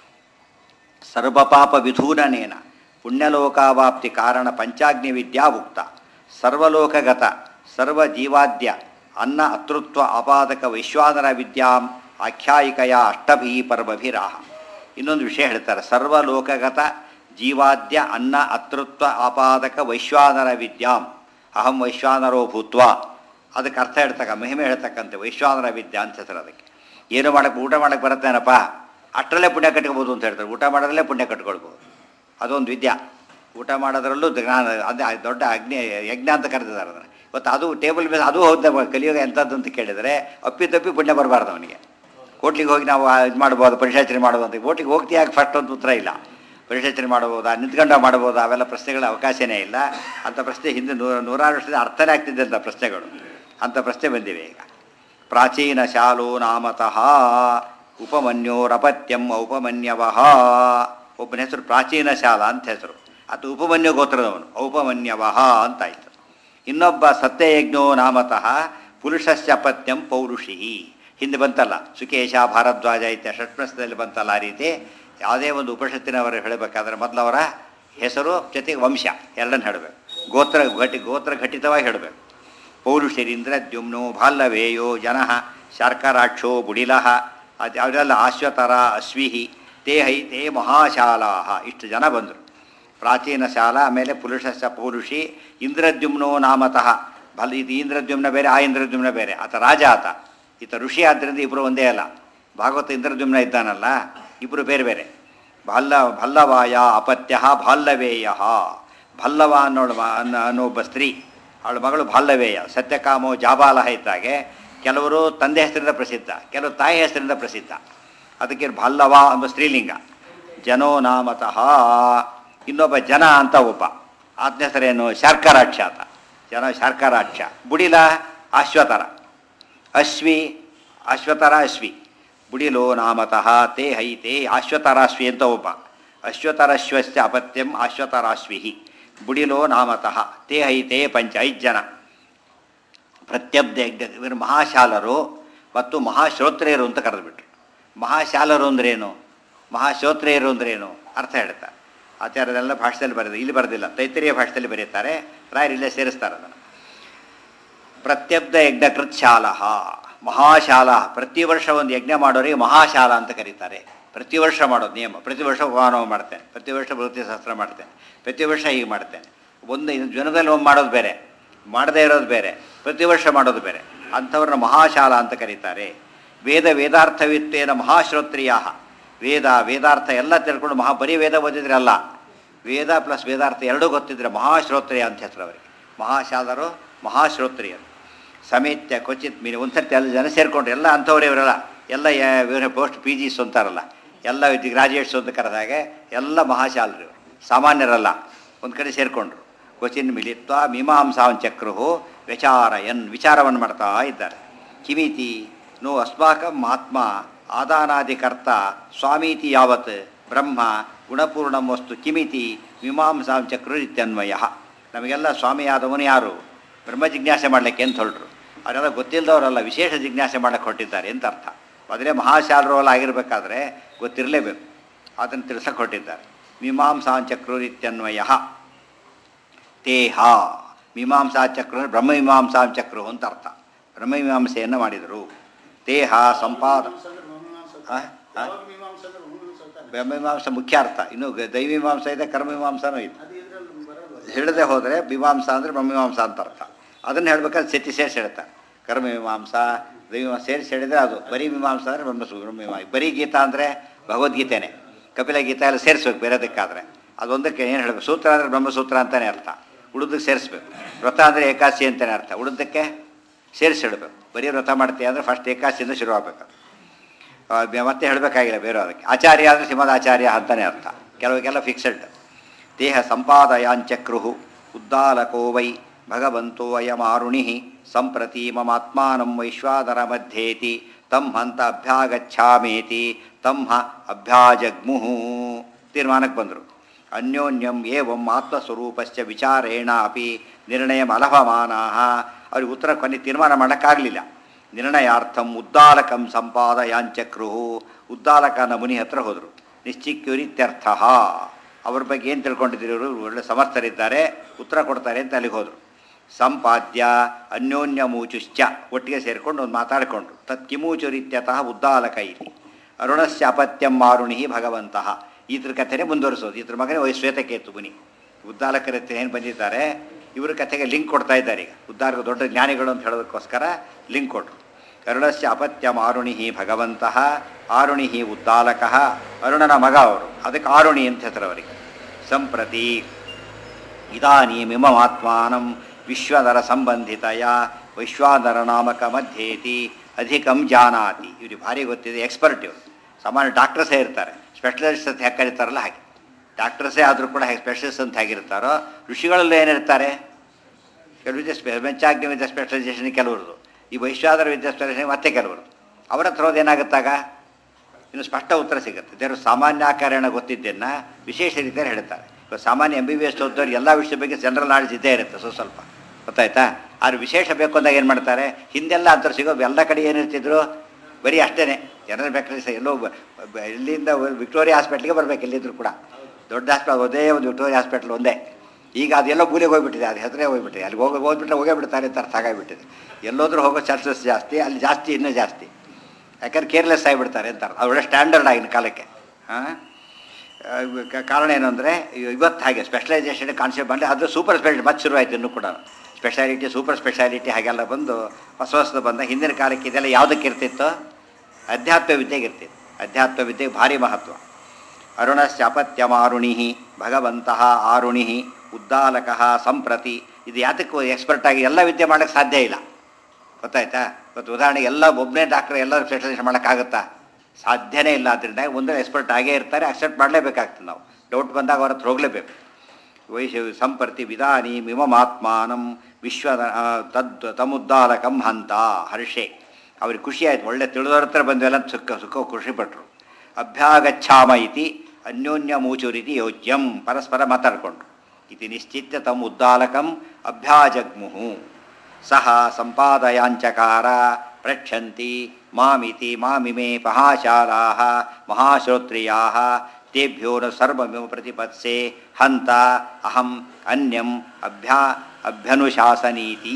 ಸರ್ವಪಾಪ ವಿಧೂನನೇನ ಪುಣ್ಯಲೋಕಾವಾಪ್ತಿ ಕಾರಣ ಪಂಚಾಗ್ನಿ ವಿದ್ಯಾ ಉಕ್ತ ಸರ್ವಲೋಕಗತ ಸರ್ವಜೀವಾದ್ಯ ಅನ್ನ ಅತೃತ್ವ ಅಪಾದಕ ವೈಶ್ವಾನರ ವಿದ್ಯಾಂ ಆಖ್ಯಾಯಿಕೆಯ ಅಷ್ಟಭಿ ಪರ್ವಭಿರಾಹ ಇನ್ನೊಂದು ವಿಷಯ ಹೇಳ್ತಾರೆ ಸರ್ವಲೋಕಗತ ಜೀವಾದ್ಯ ಅನ್ನ ಅತೃತ್ವ ಆಪಾದಕ ವೈಶ್ವಾನರ ವಿದ್ಯಾಂ ಅಹಂ ವೈಶ್ವಾನರೋ ಭೂತ್ವ ಅದಕ್ಕೆ ಅರ್ಥ ಹೇಳ್ತಕ್ಕ ಮಹಿಮೆ ಹೇಳ್ತಕ್ಕಂತೆ ವೈಶ್ವಾನರ ವಿದ್ಯಾ ಅಂತ ಹೆಸರು ಅದಕ್ಕೆ ಏನು ಮಾಡಕ್ಕೆ ಊಟ ಮಾಡಕ್ಕೆ ಬರುತ್ತೇನಪ್ಪ ಅಷ್ಟರಲ್ಲೇ ಪುಣ್ಯ ಕಟ್ಕೋಬೋದು ಅಂತ ಹೇಳ್ತಾರೆ ಊಟ ಮಾಡೋದ್ರಲ್ಲೇ ಪುಣ್ಯ ಕಟ್ಕೊಳ್ಬೋದು ಅದೊಂದು ವಿದ್ಯಾ ಊಟ ಮಾಡೋದ್ರಲ್ಲೂ ಜ್ಞಾನ ಅದೇ ದೊಡ್ಡ ಅಗ್ನಿ ಯಜ್ಞ ಅಂತ ಕರೆದಿದ್ದಾರೆ ಅದನ್ನು ಇವತ್ತು ಅದು ಟೇಬಲ್ ಮೇಲೆ ಅದು ಹೋದ ಕಲಿಯುಗ ಎಂಥದ್ದು ಅಂತ ಕೇಳಿದರೆ ಅಪ್ಪಿ ತಪ್ಪಿ ಪುಣ್ಯ ಬರಬಾರ್ದು ಅವನಿಗೆ ಕೋಟ್ಲಿಗೆ ಹೋಗಿ ನಾವು ಇದು ಮಾಡ್ಬೋದು ಪರಿಶಾಚನೆ ಮಾಡ್ಬೋದು ಅಂತ ಕೋಟಿಗೆ ಹೋಗ್ತೀಯಾಗ ಫಸ್ಟ್ ಒಂದು ಉತ್ತರ ಇಲ್ಲ ಪರಿಶಾಚನೆ ಮಾಡ್ಬೋದಾ ನಿಂತ್ಕೊಂಡ ಮಾಡ್ಬೋದಾ ಅವೆಲ್ಲ ಪ್ರಶ್ನೆಗಳ ಅವಕಾಶನೇ ಇಲ್ಲ ಅಂಥ ಪ್ರಶ್ನೆ ಹಿಂದೆ ನೂರ ನೂರಾರು ವರ್ಷದ ಅರ್ಥನೇ ಆಗ್ತಿದ್ದೆ ಅಂತ ಪ್ರಶ್ನೆಗಳು ಅಂಥ ಪ್ರಶ್ನೆ ಬಂದಿವೆ ಈಗ ಪ್ರಾಚೀನ ಶಾಲೋ ನಾಮತಃ ಉಪಮನ್ಯೋರಪತ್ಯಂ ಔಪಮನ್ಯವಃ ಒಬ್ಬನ ಹೆಸರು ಪ್ರಾಚೀನ ಶಾಲಾ ಅಂತ ಹೆಸರು ಅದು ಉಪಮನ್ಯು ಗೋತ್ರದವನು ಔಪಮನ್ಯವಃ ಅಂತಾಯ್ತು ಇನ್ನೊಬ್ಬ ಸತ್ಯಯಜ್ಞೋ ನಾಮತಃ ಪುರುಷಸ್ಯ ಪತ್ಯಂ ಪೌರುಷಿ ಹಿಂದೆ ಬಂತಲ್ಲ ಸುಕೇಶ ಭಾರದ್ವಾಜ ಇತ್ಯ ಷಟ್ಪ್ರಸ್ಥದಲ್ಲಿ ಬಂತಲ್ಲ ಆ ರೀತಿ ಯಾವುದೇ ಒಂದು ಉಪನಿಷತ್ತಿನವರು ಹೇಳಬೇಕಾದ್ರೆ ಮೊದಲು ಅವರ ಹೆಸರು ಜೊತೆಗೆ ವಂಶ ಎರಡನ್ನು ಹೇಳಬೇಕು ಗೋತ್ರ ಘಟಿ ಗೋತ್ರ ಘಟಿತವಾಗಿ ಹೇಳಬೇಕು ಪೌರುಷರೀಂದ್ರ ದ್ಯುಮ್ನೋ ಭಾಲ್ಲವೇಯೋ ಜನಃ ಶಾರ್ಕರಾಕ್ಷೋ ಬುಡಿಲಃ ಅದು ಅವರೆಲ್ಲ ಆಶ್ವತರ ಅಶ್ವಿಹಿ ತೇ ಹೈ ತೇ ಮಹಾಶಾಲಾ ಇಷ್ಟು ಜನ ಬಂದರು ಪ್ರಾಚೀನ ಶಾಲಾ ಆಮೇಲೆ ಪುರುಷಸ್ಯ ಪೌರುಷಿ ಇಂದ್ರದ್ಯುಮ್ನೋ ನಾಮತಃ ಬಲ್ ಇದು ಇಂದ್ರದ್ಯುಮ್ನ ಬೇರೆ ಆ ಇಂದ್ರದ್ಯುಮ್ನ ಬೇರೆ ಆತ ರಾಜ ಆತ ಈತ ಋಷಿ ಆದ್ದರಿಂದ ಇಬ್ಬರು ಒಂದೇ ಅಲ್ಲ ಭಾಗವತ ಇಂದ್ರದ್ಯುಮ್ನ ಇದ್ದಾನಲ್ಲ ಇಬ್ಬರು ಬೇರೆ ಬೇರೆ ಭಲ್ಲ ಭಲ್ಲವಾಯ ಅಪತ್ಯ ಭಾಲ್ಲವೇಯ ಭಲ್ಲವ ಅನ್ನೋಳು ಮ- ಅನ್ನೋ ಅನ್ನೋ ಒಬ್ಬ ಸ್ತ್ರೀ ಅವಳ ಮಗಳು ಭಾಲ್ಲವೇಯ ಸತ್ಯಕಾಮೋ ಜಾಬಾಲಹ ಇದ್ದಾಗೆ ಕೆಲವರು ತಂದೆ ಹೆಸರಿಂದ ಪ್ರಸಿದ್ಧ ಕೆಲವರು ತಾಯಿ ಹೆಸರಿಂದ ಪ್ರಸಿದ್ಧ ಅದಕ್ಕೆ ಭಲ್ಲವ ಎಂಬ ಸ್ತ್ರೀಲಿಂಗ ಜನೋ ನಾಮತಃ ಇನ್ನೊಬ್ಬ ಜನ ಅಂತ ಒಬ್ಬ ಆತನ ಹೆಸರೇನು ಶಾರ್ಕರಾಕ್ಷ ಆತ ಜನ ಶಾರ್ಕರಾಕ್ಷ ಬುಡಿಲ ಅಶ್ವತರ ಅಶ್ವಿ ಅಶ್ವತರ ಅಶ್ವಿ ಬುಡಿಲೋ ನಾಮತಃ ತೇ ಹೈತೆ ಅಶ್ವತರಾಶ್ವಿ ಅಂತ ಒಬ್ಬ ಅಶ್ವತರಶ್ವಸ್ಯ ಅಪತ್ಯಂ ಅಶ್ವತರಾಶ್ವಿ ಬುಡಿಲೋ ನಾಮತಃ ತೇ ಹೈತೆ ಪಂಚ ಐದು ಜನ ಪ್ರತ್ಯಬ್ಧ ಯಜ್ಞ ಇವರು ಮಹಾಶಾಲರು ಮತ್ತು ಮಹಾಶ್ರೋತ್ರಿಯರು ಅಂತ ಕರೆದುಬಿಟ್ರು ಮಹಾಶಾಲರು ಅಂದ್ರೇನು ಮಹಾಶ್ರೋತ್ರಿಯರು ಅಂದ್ರೇನು ಅರ್ಥ ಹೇಳ್ತಾರೆ ಆಚಾರ್ಯರೆಲ್ಲ ಭಾಷೆಯಲ್ಲಿ ಬರೆದು ಇಲ್ಲಿ ಬರೆದಿಲ್ಲ ತೈತರಿಯ ಭಾಷೆಯಲ್ಲಿ ಬರೀತಾರೆ ರಾಯರು ಇಲ್ಲೇ ಸೇರಿಸ್ತಾರೆ ಅದನ್ನು ಪ್ರತ್ಯಬ್ಧ ಯಜ್ಞ ಕೃತ್ಶಾಲ ಮಹಾಶಾಲ ಪ್ರತಿ ವರ್ಷ ಒಂದು ಯಜ್ಞ ಮಾಡೋರಿಗೆ ಮಹಾಶಾಲ ಅಂತ ಕರೀತಾರೆ ಪ್ರತಿ ವರ್ಷ ಮಾಡೋದು ನಿಯಮ ಪ್ರತಿ ವರ್ಷ ಉಪಮಾನವ ಮಾಡ್ತೇನೆ ಪ್ರತಿ ವರ್ಷ ಭಕ್ತಿ ಶಾಸ್ತ್ರ ಮಾಡ್ತೇನೆ ಪ್ರತಿ ವರ್ಷ ಹೀಗೆ ಮಾಡ್ತೇನೆ ಒಂದು ಇದು ಜನದಲ್ಲಿ ಒಮ್ಮೆ ಮಾಡೋದು ಬೇರೆ ಮಾಡದೇ ಇರೋದು ಬೇರೆ ಪ್ರತಿ ವರ್ಷ ಮಾಡೋದು ಬೇರೆ ಅಂಥವ್ರನ್ನ ಮಹಾಶಾಲ ಅಂತ ಕರೀತಾರೆ ವೇದ ವೇದಾರ್ಥವಿತ್ತೇನ ಮಹಾಶ್ರೋತ್ರಿಯ ವೇದ ವೇದಾರ್ಥ ಎಲ್ಲ ತಿಳ್ಕೊಂಡು ಮಹಾ ಬರೀ ವೇದ ಓದಿದ್ರೆ ಅಲ್ಲ ವೇದ ಪ್ಲಸ್ ವೇದಾರ್ಥ ಎರಡೂ ಗೊತ್ತಿದ್ರೆ ಮಹಾಶ್ರೋತ್ರಿಯ ಅಂತ ಹೆಸರು ಅವರಿಗೆ ಮಹಾಶಾಲರು ಮಹಾಶ್ರೋತ್ರಿಯರು ಸಮೇತ್ಯ ಕ್ವಚಿತ್ ಮೀನು ಒಂದು ಸರ್ತಿ ಎಲ್ಲ ಜನ ಸೇರಿಕೊಂಡ್ರು ಎಲ್ಲ ಅಂಥವ್ರು ಇವರೆಲ್ಲ ಎಲ್ಲ ಯ- ಇವ್ರ ಪೋಸ್ಟ್ ಪಿ ಜಿಸ್ ಅಂತಾರಲ್ಲ ಎಲ್ಲ ಗ್ರಾಜುಯೇಟ್ಸ್ ಅಂತ ಕರೆದಾಗೆ ಎಲ್ಲ ಮಹಾಶಾಲರು ಇವರು ಸಾಮಾನ್ಯರಲ್ಲ ಒಂದು ಕಡೆ ಸೇರಿಕೊಂಡ್ರು ಕ್ವಚಿನ್ ಮಿಲಿತ್ವ ಮೀಮಾಂಸಾಂಚಕ್ರು ವಿಚಾರಯನ್ ವಿಚಾರವನ್ನು ಮಾಡ್ತಾ ಇದ್ದಾರೆ ಕಿಮಿತಿ ನೋ ಅಸ್ಮಾಕಂ ಆತ್ಮ ಆದಾನಾದಿಕರ್ತ ಸ್ವಾಮೀತಿ ಯಾವತ್ ಬ್ರಹ್ಮ ಗುಣಪೂರ್ಣಂ ವಸ್ತು ಕಿಮಿತಿ ಮೀಮಾಂಸಾಂಚಕ್ರು ಇತ್ಯನ್ವಯ ನಮಗೆಲ್ಲ ಸ್ವಾಮಿಯಾದವನು ಯಾರು ಬ್ರಹ್ಮ ಜಿಜ್ಞಾಸೆ ಮಾಡಲಿಕ್ಕೆ ಅಂತ ಹೊರಟ್ರು ಅವರೆಲ್ಲ ಗೊತ್ತಿಲ್ಲದವರಲ್ಲ ವಿಶೇಷ ಜಿಜ್ಞಾಸೆ ಮಾಡಕ್ಕೆ ಹೊರಟಿದ್ದಾರೆ ಅಂತ ಅರ್ಥ ಮೊದಲೇ ಮಹಾಶಾಲರು ಎಲ್ಲ ಆಗಿರಬೇಕಾದ್ರೆ ಗೊತ್ತಿರಲೇಬೇಕು ಅದನ್ನು ತಿಳಿಸಕ್ಕೆ ಹೊರಟಿದ್ದಾರೆ ಮೀಮಾಂಸಾಂಚಕ್ರು ಇತ್ಯನ್ವಯ ತೇಹ ಮೀಮಾಂಸಾ ಚಕ್ರ ಬ್ರಹ್ಮಮೀಮಾಂಸಾ ಚಕ್ರು ಅಂತ ಅರ್ಥ ಬ್ರಹ್ಮಮೀಮಾಂಸೆಯನ್ನು ಮಾಡಿದರು ತೇಹ ಸಂಪಾದ ಆ? ಆ? ಬ್ರಹ್ಮಮೀಮಾಂಸ ಮುಖ್ಯ ಅರ್ಥ ಇನ್ನು ಗ- ದೈವಮೀಮಾಂಸ ಇದೆ ಕರ್ಮಮೀಮಾಂಸನೂ ಇದೆ ಹೇಳದೆ ಹೋದರೆ ಮೀಮಾಂಸ ಅಂದರೆ ಬ್ರಹ್ಮಮೀಮಾಂಸ ಅಂತ ಅರ್ಥ ಅದನ್ನು ಹೇಳ್ಬೇಕಾದ್ರೆ ಸತಿ ಸೇರಿಸಿ ಹೇಳ್ತಾರೆ ಕರ್ಮಮೀಮಾಂಸ ದೈವಮೀಮಾಂಸ ಸೇರಿಸಿ ಹೇಳಿದರೆ ಅದು ಬರೀ ಮೀಮಾಂಸ ಅಂದರೆ ಬ್ರಹ್ಮ ಬ್ರಹ್ಮಮೀಮಾಂಸ ಬರೀ ಗೀತಾ ಅಂದರೆ ಭಗವದ್ಗೀತೆನೇ ಕಪಿಲ ಗೀತಾ ಎಲ್ಲ ಸೇರಿಸ್ಬೇಕು ಬೇರೆದಕ್ಕಾದರೆ ಅದೊಂದಕ್ಕೆ ಏನು ಹೇಳಬೇಕು ಸೂತ್ರ ಅಂದರೆ ಬ್ರಹ್ಮಸೂತ್ರ ಅಂತಲೇ ಅರ್ಥ ಉಳಿದಕ್ಕೆ ಸೇರಿಸ್ಬೇಕು ವ್ರತ ಅಂದರೆ ಏಕಾಸಿ ಅಂತಲೇ ಅರ್ಥ ಉಳಿದಕ್ಕೆ ಸೇರಿಸಿ ಹೇಳಬೇಕು ಬರೀ ವ್ರತ ಮಾಡ್ತೀಯ ಅಂದರೆ ಫಸ್ಟ್ ಏಕಾಸಿಯಿಂದ ಶುರು ಆಗಬೇಕು ಆ, ಬೆ- ಮತ್ತೆ ಹೇಳಬೇಕಾಗಿಲ್ಲ ಬೇರೆ ಅದಕ್ಕೆ ಆಚಾರ್ಯ ಅಂದರೆ ಶ್ರೀಮದ್ ಆಚಾರ್ಯ ಅಂತಲೇ ಅರ್ಥ ಕೆಲವಕ್ಕೆಲ್ಲ ಫಿಕ್ಸೆಡ್ ದೇಹ ಸಂಪಾದಯಾಂಚಕ್ರು ಉದ್ದಾಲಕೋ ವೈ ಭಗವಂತೋ ಅಯಮಾರುಣಿ ಸಂಪ್ರತಿ ಮಮಾತ್ಮಾನಂ ವೈಶ್ವಾದರ ಮಧ್ಯೇತಿ ತಂ ಹಂತ ಅಭ್ಯಾಗಚ್ಛಾಮೇತಿ ತಂ ಹ ಅಭ್ಯಾಜಗ್ಮುಹು ತೀರ್ಮಾನಕ್ಕೆ ಬಂದರು ಅನ್ಯೋನ್ಯಂ ಏವಂ ಆತ್ಮಸ್ವರೂಪಶ್ಚ ವಿಚಾರೇಣ ಅಪಿ ನಿರ್ಣಯ ಅಲಭಮಾನಾ ಅವ್ರಿಗೆ ಉತ್ತರ ಕೊನೆ ತೀರ್ಮಾನ ಮಾಡೋಕ್ಕಾಗಲಿಲ್ಲ ನಿರ್ಣಯಾರ್ಥಂ ಉದ್ದಾಲಕಂ ಸಂಪಾದಯಾಂಚಕ್ರು ಉದ್ದಾಲಕನ ಮುನಿ ಹತ್ರ ಹೋದರು ನಿಶ್ಚಿಕ್ಯುರಿತ್ಯರ್ಥ ಅವ್ರ ಬಗ್ಗೆ ಏನು ತಿಳ್ಕೊಂಡಿದ್ರು ಇವರು ಒಳ್ಳೆ ಸಮರ್ಥರಿದ್ದಾರೆ ಉತ್ತರ ಕೊಡ್ತಾರೆ ಅಂತ ಅಲ್ಲಿಗೆ ಹೋದರು ಸಂಪಾದ್ಯ ಅನ್ಯೋನ್ಯ ಮೂಚುಶ್ಚ ಒಟ್ಟಿಗೆ ಸೇರಿಕೊಂಡು ಒಂದು ಮಾತಾಡಿಕೊಂಡ್ರು ತತ್ ಕಿಮೂಚುರಿತ್ಯತಃ ಉದ್ದಾಲಕ ಇಲ್ಲಿ ಅರುಣಸ್ಯ ಅಪತ್ಯಂ ಮಾರುಣಿ ಭಗವಂತಃ ಈತರ ಕಥೆನೇ ಮುಂದುವರಿಸೋದು ಈತರ ಮಗನೇ ವೈ ಶ್ವೇತಕೇತು ಮುನಿ ಉದ್ದಾಲಕರ ಹತ್ರ ಏನು ಬಂದಿದ್ದಾರೆ ಇವ್ರ ಕಥೆಗೆ ಲಿಂಕ್ ಕೊಡ್ತಾ ಇದ್ದಾರೆ ಈಗ ಉದ್ದಾರಕ ದೊಡ್ಡ ಜ್ಞಾನಿಗಳು ಅಂತ ಹೇಳೋದಕ್ಕೋಸ್ಕರ ಲಿಂಕ್ ಕೊಟ್ಟರು ಅರುಣಸ್ಯ ಅಪತ್ಯಂ ಆರುಣಿ ಭಗವಂತಃ ಆರುಣಿ ಉದ್ದಾಲಕ ಅರುಣನ ಮಗ ಅವರು ಅದಕ್ಕೆ ಆರುಣಿ ಅಂತ ಹೆಸರು ಅವರಿಗೆ ಸಂಪ್ರತಿ ಇದಾನೀಮಿಮಮಾತ್ಮಾನಂ ವಿಶ್ವದರ ಸಂಬಂಧಿತಯ ವೈಶ್ವಾನರ ನಾಮಕ ಮಧ್ಯೇತಿ ಅಧಿಕಂ ಜಾನಾತಿ ಇವ್ರಿಗೆ ಭಾರಿ ಗೊತ್ತಿದೆ ಎಕ್ಸ್ಪರ್ಟ್ ಇವರು ಸಾಮಾನ್ಯ ಡಾಕ್ಟರ್ಸೇ ಇರ್ತಾರೆ ಸ್ಪೆಷಲಿಸ್ಟ್ ಅಂತ ಹೇಗೆ ಕರೀತಾರಲ್ಲ ಹಾಗೆ ಡಾಕ್ಟರ್ಸೇ ಆದರೂ ಕೂಡ ಹೇಗೆ ಸ್ಪೆಷಲಿಸ್ಟ್ ಅಂತ ಹೇಗಿರ್ತಾರೋ ಋಷಿಗಳಲ್ಲಿ ಏನಿರ್ತಾರೆ ಕೆಲವು ವಿದ್ಯೆ ಸ್ಪೆ ಮೆಂಚಾಗ್ನಿ ವಿದ್ಯಾ ಸ್ಪೆಷಲೈಸೇಷನ್ ಕೆಲವ್ರದ್ದು ಈ ವೈಶ್ವಾದರ ವಿದ್ಯಾ ಸ್ಪೆಷಲೈಸೇಷನ್ ಮತ್ತೆ ಕೆಲವರು ಅವರ ಹತ್ರ ಹೋದ್ ಏನಾಗುತ್ತಾಗ ಇನ್ನು ಸ್ಪಷ್ಟ ಉತ್ತರ ಸಿಗುತ್ತೆ ದೇವರು ಸಾಮಾನ್ಯ ಆಕಾರಣ ಗೊತ್ತಿದ್ದನ್ನು ವಿಶೇಷ ರೀತಿಯಲ್ಲಿ ಹೇಳ್ತಾರೆ ಇವಾಗ ಸಾಮಾನ್ಯ ಎಂ ಬಿ ಬಿ ಎಸ್ ಓದೋರು ಎಲ್ಲ ವಿಷಯದ ಬಗ್ಗೆ ಜನರಲ್ ನಾಲೆಜ್ ಇದ್ದೇ ಇರುತ್ತೆ ಸೊ ಸ್ವಲ್ಪ ಗೊತ್ತಾಯ್ತಾ ಆದ್ರೆ ವಿಶೇಷ ಬೇಕು ಅಂದಾಗ ಏನು ಮಾಡ್ತಾರೆ ಹಿಂದೆಲ್ಲ ಅಂತರ ಸಿಗೋ ಎಲ್ಲ ಕಡೆ ಏನಿರ್ತಿದ್ರು ಬರೀ ಅಷ್ಟೇ ಜನರಲ್ ಬೇಕಾದ್ರೆ ಸಹ ಎಲ್ಲೋ ಬ- ಬ- ಇಲ್ಲಿಂದ ವಿಕ್ಟೋರಿಯಾ ಹಾಸ್ಪಿಟ್ಲಿಗೆ ಬರ್ಬೇಕು ಎಲ್ಲಿದ್ರು ಕೂಡ ದೊಡ್ಡ ಹಾಸ್ಪಿಟಲ್ ಒಂದೇ ಒಂದು ವಿಕ್ಟೋರಿಯಾ ಹಾಸ್ಪಿಟ್ಲ್ ಒಂದೇ ಈಗ ಅದೆಲ್ಲೋ ಮೂಲೆಗೆ ಹೋಗ್ಬಿಟ್ಟಿದೆ ಅದು ಹೆಸರೇ ಹೋಗ್ಬಿಟ್ಟಿದೆ ಅಲ್ಲಿ ಹೋಗಿ ಹೋಗ್ಬಿಟ್ರೆ ಹೋಗೇ ಬಿಡ್ತಾರೆ ಅಂತ ಅರ್ಥ ಆಗಿಬಿಟ್ಟಿದೆ ಎಲ್ಲೋದ್ರೂ ಹೋಗೋ ಚಾನ್ಸಸ್ ಜಾಸ್ತಿ ಅಲ್ಲಿ ಜಾಸ್ತಿ ಇನ್ನೂ ಜಾಸ್ತಿ ಯಾಕಂದ್ರೆ ಕೇರ್ಲೆಸ್ ಆಗಿಬಿಡ್ತಾರೆ ಅಂತ ಅರ್ಥ. ಅದು ಒಳ್ಳೆ ಸ್ಟ್ಯಾಂಡರ್ಡ್ ಆಗಿನ ಕಾಲಕ್ಕೆ ಹಾಂ ಕಾರಣ ಏನು ಅಂದರೆ ಇವತ್ತು ಹಾಗೆ ಸ್ಪೆಷಲೈಸೇಷನ್ ಕಾನ್ಸೆಪ್ಟ್ ಬಂದರೆ ಅದು ಸೂಪರ್ ಸ್ಪೆಷಾಲಿಟಿ ಮತ್ತೆ ಶುರುವಾಯಿತು ಇನ್ನೂ ಕೂಡ ಸ್ಪೆಷಾಲಿಟಿ ಸೂಪರ್ ಸ್ಪೆಷಾಲಿಟಿ ಹಾಗೆಲ್ಲ ಬಂದು ಹೊಸ ಹೊಸದು ಬಂದ ಹಿಂದಿನ ಕಾಲಕ್ಕೆ ಇದೆಲ್ಲ ಯಾವುದಕ್ಕೆ ಇರ್ತಿತ್ತು ಅಧ್ಯಾತ್ಮ ವಿದ್ಯೆಗೆ ಇರ್ತಿತ್ತು ಅಧ್ಯಾತ್ಮ ವಿದ್ಯೆಗೆ ಭಾರಿ ಮಹತ್ವ ಅರುಣಶ್ಚಾಪತ್ಯಮಾರುಣಿ ಭಗವಂತಃ ಆರುಣಿ ಉದ್ದಾಲಕ ಸಂಪ್ರತಿ ಇದು ಯಾತಕ್ಕೆ ಎಕ್ಸ್ಪರ್ಟ್ ಆಗಿ ಎಲ್ಲ ವಿದ್ಯೆ ಮಾಡೋಕ್ಕೆ ಸಾಧ್ಯ ಇಲ್ಲ ಗೊತ್ತಾಯ್ತಾ ಇವತ್ತು ಉದಾಹರಣೆಗೆ ಎಲ್ಲ ಒಬ್ಬನೇ ಡಾಕ್ಟರ್ ಎಲ್ಲ ಸ್ಪೆಷಲೈಸೇಷನ್ ಮಾಡೋಕ್ಕಾಗುತ್ತಾ ಸಾಧ್ಯನೇ ಇಲ್ಲ ಅದರಿಂದ ಒಂದೇ ಎಕ್ಸ್ಪರ್ಟ್ ಆಗೇ ಇರ್ತಾರೆ ಅಕ್ಸೆಪ್ಟ್ ಮಾಡಲೇಬೇಕಾಗ್ತದೆ ನಾವು ಡೌಟ್ ಬಂದಾಗ ಅವ್ರ ಹತ್ರ ಹೋಗಲೇಬೇಕು ವೈಶ ಸಂಪರ್ತಿ ವಿಧಾನಿ ಮಿಮಮಾತ್ಮಾನಂ ವಿಶ್ವ ಆ, ತದ್ ತಮುದ್ದಾಲಕಂ ಹಂತ ಹರ್ಷೆ ಅವ್ರಿಗೆ ಖುಷಿ ಆಯ್ತು ಒಳ್ಳೆ ತಿಳಿದವ್ರ ಹತ್ರ ಬಂದ್ವೆಲ್ಲ ಸುಖ ಸುಖ ಖುಷಿಪಟ್ಟರು ಅಭ್ಯಾಗಚ್ಛಾಮ ಇತಿ ಅನ್ಯೋನ್ಯ ಮೂಚುರಿತಿ ಯೋಜ್ಯಂ ಪರಸ್ಪರ ಮಾತಾಡಿಕೊಂಡ್ರು ಇತಿ ನಿಶ್ಚಿತ್ಯ ತಮ್ಮ ಉದ್ದಾಲಕಂ ಅಭ್ಯಾಜಗ್ಮುಹು ಸಹ ಸಂಪಾದಯಾಂಚಕಾರ ಪ್ರಕ್ಷಂತಿ ಮಾಮಿತಿ ಮಾಮಿಮೇ ಮಹಾಶಾಲಾ ಮಹಾಶ್ರೋತ್ರಿಯಾ ತೇಭ್ಯೋ ನ ಸರ್ವಮಿವ ಪ್ರತಿಪತ್ಸೆ ಹಂತ ಅಹಂ ಅನ್ಯಂ ಅಭ್ಯಾ ಅಭ್ಯನುಶಾಸನೀತಿ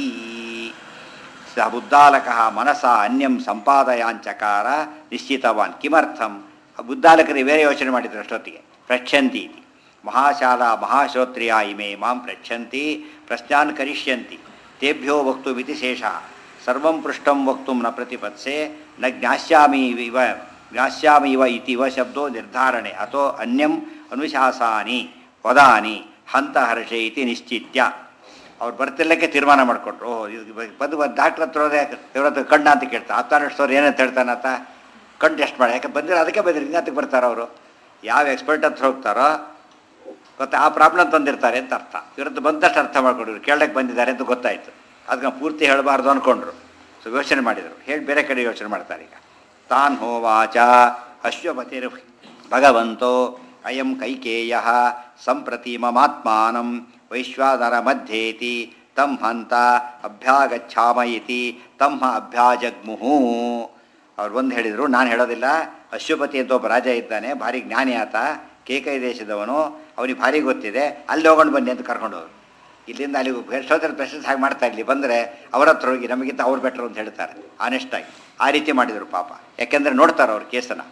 ಸ ಬುದ್ಧಾಲಕ ಮನಸ ಅನ್ಯಂ ಸಂಪಾದಯಾಂಚಕಾರ ನಿಶ್ಚಿತವಾನ್ ಕಿಮರ್ಥಂ ಆ ಬುದ್ಧಾಲಕರು ಬೇರೆ ಯೋಚನೆ ಮಾಡಿದ್ರು ಅಷ್ಟೊತ್ತಿಗೆ ಪ್ರಕ್ಷಂತಿ ಇತಿ ಮಹಾಶಾಲಾ ಮಹಾಶ್ರೋತ್ರಿಯ ಇಮೆ ಮಾಂ ಪ್ರಕ್ಷಂತಿ ಪ್ರಶ್ನಾನ್ ಕರಿಷ್ಯಂತಿ ತೇಭ್ಯೋ ವಕ್ತುಮಿತಿ ಶೇಷ ಸರ್ವಂ ಪೃಷ್ಟಂ ವಕ್ತುಂ ನ ಪ್ರತಿಪತ್ಸೆ ನ ಜ್ಞಾಸ್ಯಾಮಿ ಇವ ಜ್ಞಾಸ್ಯಾಮಿ ಇವ ಇತಿ ಇವ ಶಬ್ದೋ ನಿರ್ಧಾರಣೆ ಅಥೋ ಅನ್ಯಂ ಅನುಶಾಸಾನಿ ವದಾನಿ ಹಂತ ಹರ್ಷೆ ಇತಿ ನಿಶ್ಚಿತ್ಯ ಅವ್ರು ಬರ್ತಿರ್ಲಿಕ್ಕೆ ತೀರ್ಮಾನ ಮಾಡಿಕೊಟ್ರು ಓಹ್ ಇದು ಬಂದು ಬಂದು ಡಾಕ್ಟ್ರ್ ಹತ್ರ ಹೋದೆ ಇವ್ರ ಹತ್ರ ಕಣ್ಣ ಅಂತ ಕೇಳ್ತಾ ಹತ್ತಾರಷ್ಟವ್ರು ಏನಂತ ಹೇಳ್ತಾನತ್ತ ಕಣ್ಣು ಟೆಸ್ಟ್ ಮಾಡಿ ಯಾಕೆ ಬಂದಿರೋ ಅದಕ್ಕೆ ಬಂದಿರಿ ಇನ್ನತ್ತಕ್ಕೆ ಬರ್ತಾರೆ ಅವರು ಯಾವ ಎಕ್ಸ್ಪರ್ಟ್ ಹತ್ರ ಹೋಗ್ತಾರೋ ಗೊತ್ತಾ ಆ ಪ್ರಾಬ್ಲಮ್ ತಂದಿರ್ತಾರೆ ಅಂತ ಅರ್ಥ ಇವ್ರದ್ದು ಬಂದಷ್ಟು ಅರ್ಥ ಮಾಡ್ಕೊಂಡ್ರು ಕೇಳಕ್ಕೆ ಬಂದಿದ್ದಾರೆ ಅಂತ ಗೊತ್ತಾಯಿತು ಅದಕ್ಕೆ ಪೂರ್ತಿ ಹೇಳಬಾರ್ದು ಅಂದ್ಕೊಂಡ್ರು ಸೊ ಯೋಚನೆ ಮಾಡಿದರು ಹೇಳಿ ಬೇರೆ ಕಡೆ ಯೋಚನೆ ಮಾಡ್ತಾರೆ ಈಗ ತಾನ್ ಹೋವಾಚ ಅಶ್ವಪತಿರ್ ಭಗವಂತೋ ಅಯಂ ಕೈಕೇಯ ಸಂಪ್ರತಿ ಮಮಾತ್ಮಾನಂ ವೈಶ್ವಾನರ ಮಧ್ಯೇತಿ ತಂ ಹಂತ ಅಭ್ಯಾಗಚ್ಛಾಮ ಇತಿ ತಮ್ಮ ಅಭ್ಯಾಜಗ್ಮುಹು ಅವ್ರು ಒಂದು ಹೇಳಿದರು ನಾನು ಹೇಳೋದಿಲ್ಲ ಅಶ್ವಪತಿ ಅಂತ ಒಬ್ಬ ರಾಜ ಇದ್ದಾನೆ ಭಾರಿ ಜ್ಞಾನಿ ಆತ ಕೇಕೈ ದೇಶದವನು ಅವನಿಗೆ ಭಾರಿ ಗೊತ್ತಿದೆ ಅಲ್ಲಿ ಹೋಗೊಂಡು ಬನ್ನಿ ಅಂತ ಕರ್ಕೊಂಡು ಹೋದ್ರು ಇಲ್ಲಿಂದ ಅಲ್ಲಿ ಎಷ್ಟೋದ್ರ ಪ್ರಶ್ನೆ ಹಾಗೆ ಮಾಡ್ತಾ ಇರಲಿ ಬಂದರೆ ಅವ್ರ ಹತ್ರ ಹೋಗಿ ನಮಗಿಂತ ಅವ್ರು ಬೆಟ್ರು ಅಂತ ಹೇಳ್ತಾರೆ ಆನೆಸ್ಟಾಗಿ ಆ ರೀತಿ ಮಾಡಿದರು ಪಾಪ ಯಾಕೆಂದರೆ ನೋಡ್ತಾರೆ ಅವ್ರ ಕೇಸನ್ನು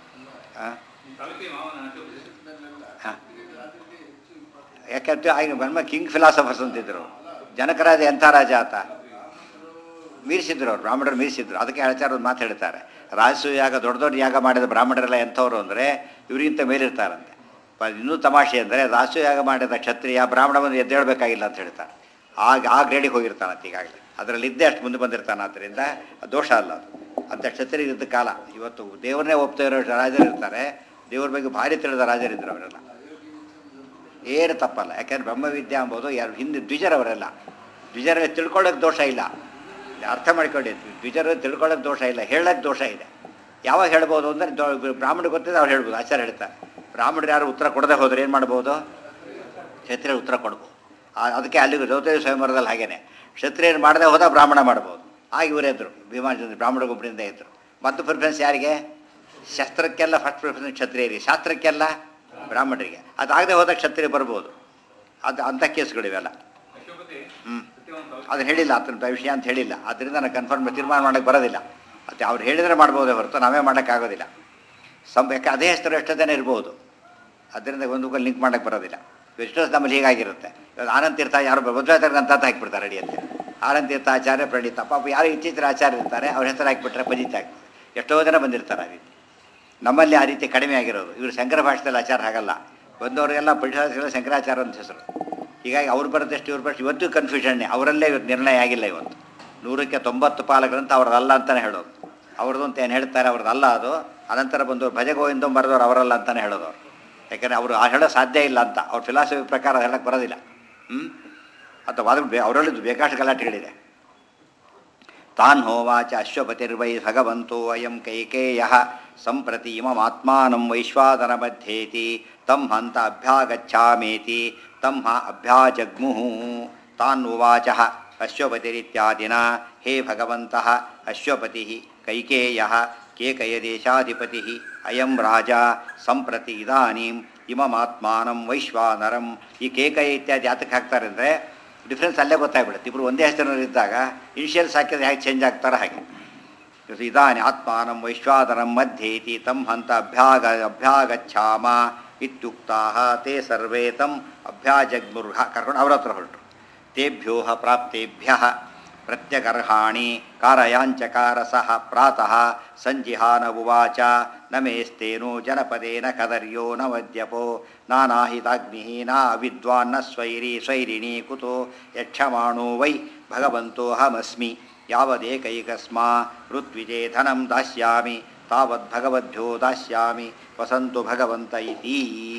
ಯಾಕಂದ್ರೆ ಆಗ ಬ್ರಹ್ಮ ಕಿಂಗ್ ಫಿಲಾಸಫರ್ಸ್ ಅಂತಿದ್ರು ಜನಕರಾಜ ಎಂಥ ರಾಜ ಆತ ಮೀರಿಸಿದ್ರು ಅವ್ರು ಬ್ರಾಹ್ಮಣರು ಮೀರಿಸಿದ್ರು ಅದಕ್ಕೆ ಆಚಾರ ಒಂದು ಮಾತು ಹೇಳ್ತಾರೆ ರಾಜಸು ಯಾಗ ದೊಡ್ಡ ದೊಡ್ಡ ಯಾಗ ಮಾಡಿದ ಬ್ರಾಹ್ಮಣರೆಲ್ಲ ಎಂಥವ್ರು ಅಂದರೆ ಇವರಿಗಿಂತ ಮೇಲಿರ್ತಾರಂತೆ ಪ- ಇನ್ನೂ ತಮಾಷೆ ಅಂದರೆ ರಾಜಸು ಯಾಗ ಮಾಡಿದ ಕ್ಷತ್ರಿಯ ಬ್ರಾಹ್ಮಣ ಬಂದು ಎದ್ದೇಳಬೇಕಾಗಿಲ್ಲ ಅಂತ ಹೇಳ್ತಾರೆ ಆಗ ಆ ಗ್ರೇಡಿಗೆ ಹೋಗಿರ್ತಾನಂತ ಈಗಾಗಲೇ ಅದರಲ್ಲಿ ಇದ್ದೇ ಅಷ್ಟು ಮುಂದೆ ಬಂದಿರ್ತಾನೆ ಆದ್ದರಿಂದ ಅದು ದೋಷ ಅಲ್ಲ ಅದು ಅಂತ ಕ್ಷತ್ರಿಯ ಇದ್ದ ಕಾಲ ಇವತ್ತು ದೇವ್ರನ್ನೇ ಒಪ್ತಾ ಇರೋ ರಾಜರು ಇರ್ತಾರೆ ದೇವ್ರ ಬಗ್ಗೆ ಭಾರಿ ತಿಳಿದ ರಾಜರಿದ್ದರು ಅವರೆಲ್ಲ ಏನು ತಪ್ಪಲ್ಲ ಯಾಕೆಂದ್ರೆ ಬ್ರಹ್ಮವಿದ್ಯೆ ಅಂಬೋದು ಯಾರು ಹಿಂದೆ ದ್ವಿಜರವರೆಲ್ಲ ದ್ವಿಜರಲ್ಲಿ ತಿಳ್ಕೊಳ್ಳೋಕೆ ದೋಷ ಇಲ್ಲ ಅರ್ಥ ಮಾಡ್ಕೊಳ್ಳಿ ದ್ವಿಜರು ತಿಳ್ಕೊಳ್ಳೋಕೆ ದೋಷ ಇಲ್ಲ ಹೇಳೋಕ್ಕೆ ದೋಷ ಇದೆ ಯಾವಾಗ ಹೇಳ್ಬೋದು ಅಂದರೆ ದೊ ಬ್ರಾಹ್ಮಣ ಗೊತ್ತಿದೆ ಅವ್ರು ಹೇಳ್ಬೋದು ಆಚಾರ ಹೇಳ್ತಾರೆ ಬ್ರಾಹ್ಮಣರು ಯಾರು ಉತ್ತರ ಕೊಡದೆ ಹೋದ್ರೆ ಏನು ಮಾಡ್ಬೋದು ಕ್ಷತ್ರಿಯರು ಉತ್ತರ ಕೊಡ್ಬೋದು ಆ- ಅದಕ್ಕೆ ಅಲ್ಲಿ ದ್ರೌಪದಿ ಸ್ವಯಂವರದಲ್ಲಿ ಹಾಗೇನೆ ಕ್ಷತ್ರಿಯರು ಮಾಡದೆ ಹೋದ ಬ್ರಾಹ್ಮಣ ಮಾಡ್ಬೋದು ಆಗ ಇವರೆದ್ರು ಭೀಮಾರ್ಜುನ ಬ್ರಾಹ್ಮಣ ಗುಂಪಿನಿಂದ ಇದ್ದರು ಮತ್ತು ಪ್ರಿಫರೆನ್ಸ್ ಯಾರಿಗೆ ಶಸ್ತ್ರಕ್ಕೆಲ್ಲ ಫಸ್ಟ್ ಪ್ರಿಫರೆನ್ಸ್ ಕ್ಷತ್ರಿಯರಿಗೆ ಶಾಸ್ತ್ರಕ್ಕೆಲ್ಲ ಬ್ರಾಹ್ಮಣರಿಗೆ ಅದಾಗದೆ ಹೋದ ಕ್ಷತ್ರಿಯ ಬರ್ಬೋದು ಅದು ಅಂಥ ಕೇಸ್ಗಳಿವೆಲ್ಲ ಹ್ಞೂ ಅದನ್ನು ಹೇಳಿಲ್ಲ ಆತನ ವಿಷಯ ಅಂತ ಹೇಳಿಲ್ಲ ಅದರಿಂದ ನಾನು ಕನ್ಫರ್ಮ್ ತೀರ್ಮಾನ ಮಾಡೋಕ್ಕೆ ಬರೋದಿಲ್ಲ ಅದು ಅವ್ರು ಹೇಳಿದರೆ ಮಾಡ್ಬೋದೇ ಹೊರತು ನಾವೇ ಮಾಡೋಕ್ಕಾಗೋದಿಲ್ಲ ಸಂ ಯಾಕೆ ಅದೇ ಹೆಸರು ಎಷ್ಟೋ ಜನ ಇರ್ಬೋದು ಅದರಿಂದ ಒಂದು ಲಿಂಕ್ ಮಾಡೋಕ್ಕೆ ಬರೋದಿಲ್ಲ ಎಷ್ಟೋ ನಮ್ಮಲ್ಲಿ ಹೀಗಾಗಿರುತ್ತೆ ಇವಾಗ ಆನಂದ್ ತೀರ್ಥ ಯಾರು ಮಧ್ವಾಚಾರ್ಯ ಅಂತ ಹಾಕಿಬಿಡ್ತಾರೆ ಅಡಿ ಅಂತ ಆನಂದ್ ತೀರ್ಥ ಆಚಾರ್ಯ ಪ್ರಣೀತ ಪಾಪ ಯಾರು ಇತ್ತೀಚಿನ ಆಚಾರ್ಯ ಇರ್ತಾರೆ ಅವ್ರ ಹೆಸರು ಹಾಕಿಬಿಟ್ರೆ ಪಜಿತ ಆಗ್ತದೆ ಎಷ್ಟೋ ಜನ ಬಂದಿರ್ತಾರೆ ಆ ರೀತಿ ನಮ್ಮಲ್ಲಿ ಆ ರೀತಿ ಕಡಿಮೆ ಆಗಿರೋದು ಇವರು ಶಂಕರ ಭಾಷೆದಲ್ಲಿ ಆಚಾರ ಹಾಗಲ್ಲ ಬಂದವರಿಗೆಲ್ಲ ಪರಿಶಾಸಿಗಳ ಶಂಕರಾಚಾರ ಅಂತ ಹೆಸರು ಹೀಗಾಗಿ ಅವ್ರು ಬರೋದಷ್ಟು ಇವ್ರು ಬರೋಷ್ಟು ಇವತ್ತು ಕನ್ಫ್ಯೂಷನ್ನೇ ಅವರಲ್ಲೇ ಇವತ್ತು ನಿರ್ಣಯ ಆಗಿಲ್ಲ ಇವತ್ತು ನೂರಕ್ಕೆ ತೊಂಬತ್ತು ಪಾಲಕರಂತ ಅವ್ರದ್ದಲ್ಲ ಅಂತಲೇ ಹೇಳೋದು ಅವ್ರದ್ದು ಅಂತ ಏನು ಹೇಳ್ತಾರೆ ಅವ್ರದ್ದಲ್ಲ ಅದು ಅನಂತರ ಬಂದವರು ಭಜಗೋವಿಂದ ಬರೆದವ್ರು ಅವರಲ್ಲ ಅಂತಲೇ ಹೇಳೋದು ಅವ್ರು ಯಾಕಂದರೆ ಅವರು ಆ ಹೇಳೋ ಸಾಧ್ಯ ಇಲ್ಲ ಅಂತ ಅವ್ರ ಫಿಲಾಸಫಿ ಪ್ರಕಾರ ಹೇಳಕ್ಕೆ ಬರೋದಿಲ್ಲ ಹ್ಞೂ ಅಥವಾ ಅದು ಬೇ ಅವರಲ್ಲಿದ್ದು ಬೇಕಾಷ್ಟು ಗಲಾಟೆಗಳಿದೆ ತಾನ್ ಹೋವಾಚ ಅಶ್ವಪತಿರ್ವೈ ಭಗವಂತೋ ಅಯಂ ಕೈಕೇಯ ಸಂಪ್ರತಿ ಇಮಮಾತ್ಮಾನಂ ವೈಶ್ವಾದರ ಮಧ್ಯೇತಿ ತಂ ಹಂತ ಅಭ್ಯಾಗಚ್ಛಾಮೇತಿ ತಂ ಹ ಅಭ್ಯಾಜಗ್ಮುಃ ತಾನ್ ಉವಾಚ ಅಶ್ವಪತಿರಿತ್ಯಾದಿನ ಹೇ ಭಗವಂತಃ ಅಶ್ವಪತಿ ಕೈಕೇಯ ಕೇಕಯದೇಶಾಧಿಪತಿ ಅಯಂ ರಾಜ ಸಂಪ್ರತಿ ಇದಾನೀಂ ಇಮಮಾತ್ಮಾನಂ ವೈಶ್ವಾನರಂ ಈ ಕೇಕಯ ಇತ್ಯಾದಿ ಯಾತಕ್ಕೆ ಹಾಕ್ತಾರೆ ಅಂದರೆ ಡಿಫ್ರೆನ್ಸ್ ಅಲ್ಲೇ ಗೊತ್ತಾಗ್ಬಿಡುತ್ತೆ ಇಬ್ಬರು ಒಂದೇ ಹೆಸರಿನಲ್ಲಿದ್ದಾಗ ಇನಿಷಿಯಲ್ಸ್ ಹಾಕಿದ್ರೆ ಹೇಗೆ ಚೇಂಜ್ ಆಗ್ತಾರೆ ಹಾಗೆ ಇದಾನಿ ಆತ್ಮಾನಂ ವೈಶ್ವಾನರಂ ಮಧ್ಯೇತಿ ತಂ ಹಂತ ಅಭ್ಯಾಗ ಅಭ್ಯಾಗಚ್ಛಾಮ ಇತ್ಯುಕ್ತಾ ತೇ ಸರ್ವೇ ತಂ ಅಭ್ಯಾಜಗ್ಮುರ್ಹ ಕರ್ಕೊಂಡು ಅವ್ರ ಹತ್ರ ಹೊರಟರು ತೇಭ್ಯೋಹ ಪ್ರಾಪ್ತೇಭ್ಯ ಪ್ರತ್ಯಗರ್ಹಾಣಿ ಕಾರಯಾಂಚಕಾರ ಸಹ ಪ್ರಾತಃ ಸಂಜಿಹಾನ ಉವಾಚ ನಮೇಸ್ತೇನೋ ಜನಪದೇನ ಕದರ್ಯೋ ನ ಮದ್ಯಪೋ ನಾನಾಹಿತಾಗ್ನಿ ನಾ ವಿದ್ವಾನ್ನ ಸ್ವೈರಿ ಸ್ವೈರಿಣಿ ಕುತೋ ಯಕ್ಷಮಾಣೋ ವೈ ಭಗವಂತೋಹಮಸ್ಮಿ ಯಾವದೇಕೈಕಸ್ಮಾ ಋತ್ವಿಜೇ ಧನಂ ದಾಸ್ಯಾಮಿ ತಾವದ್ಭಗವದ್ಭ್ಯೋ ದಾಸ್ಯಾಮಿ ವಸಂತು ಭಗವಂತ ಇತಿ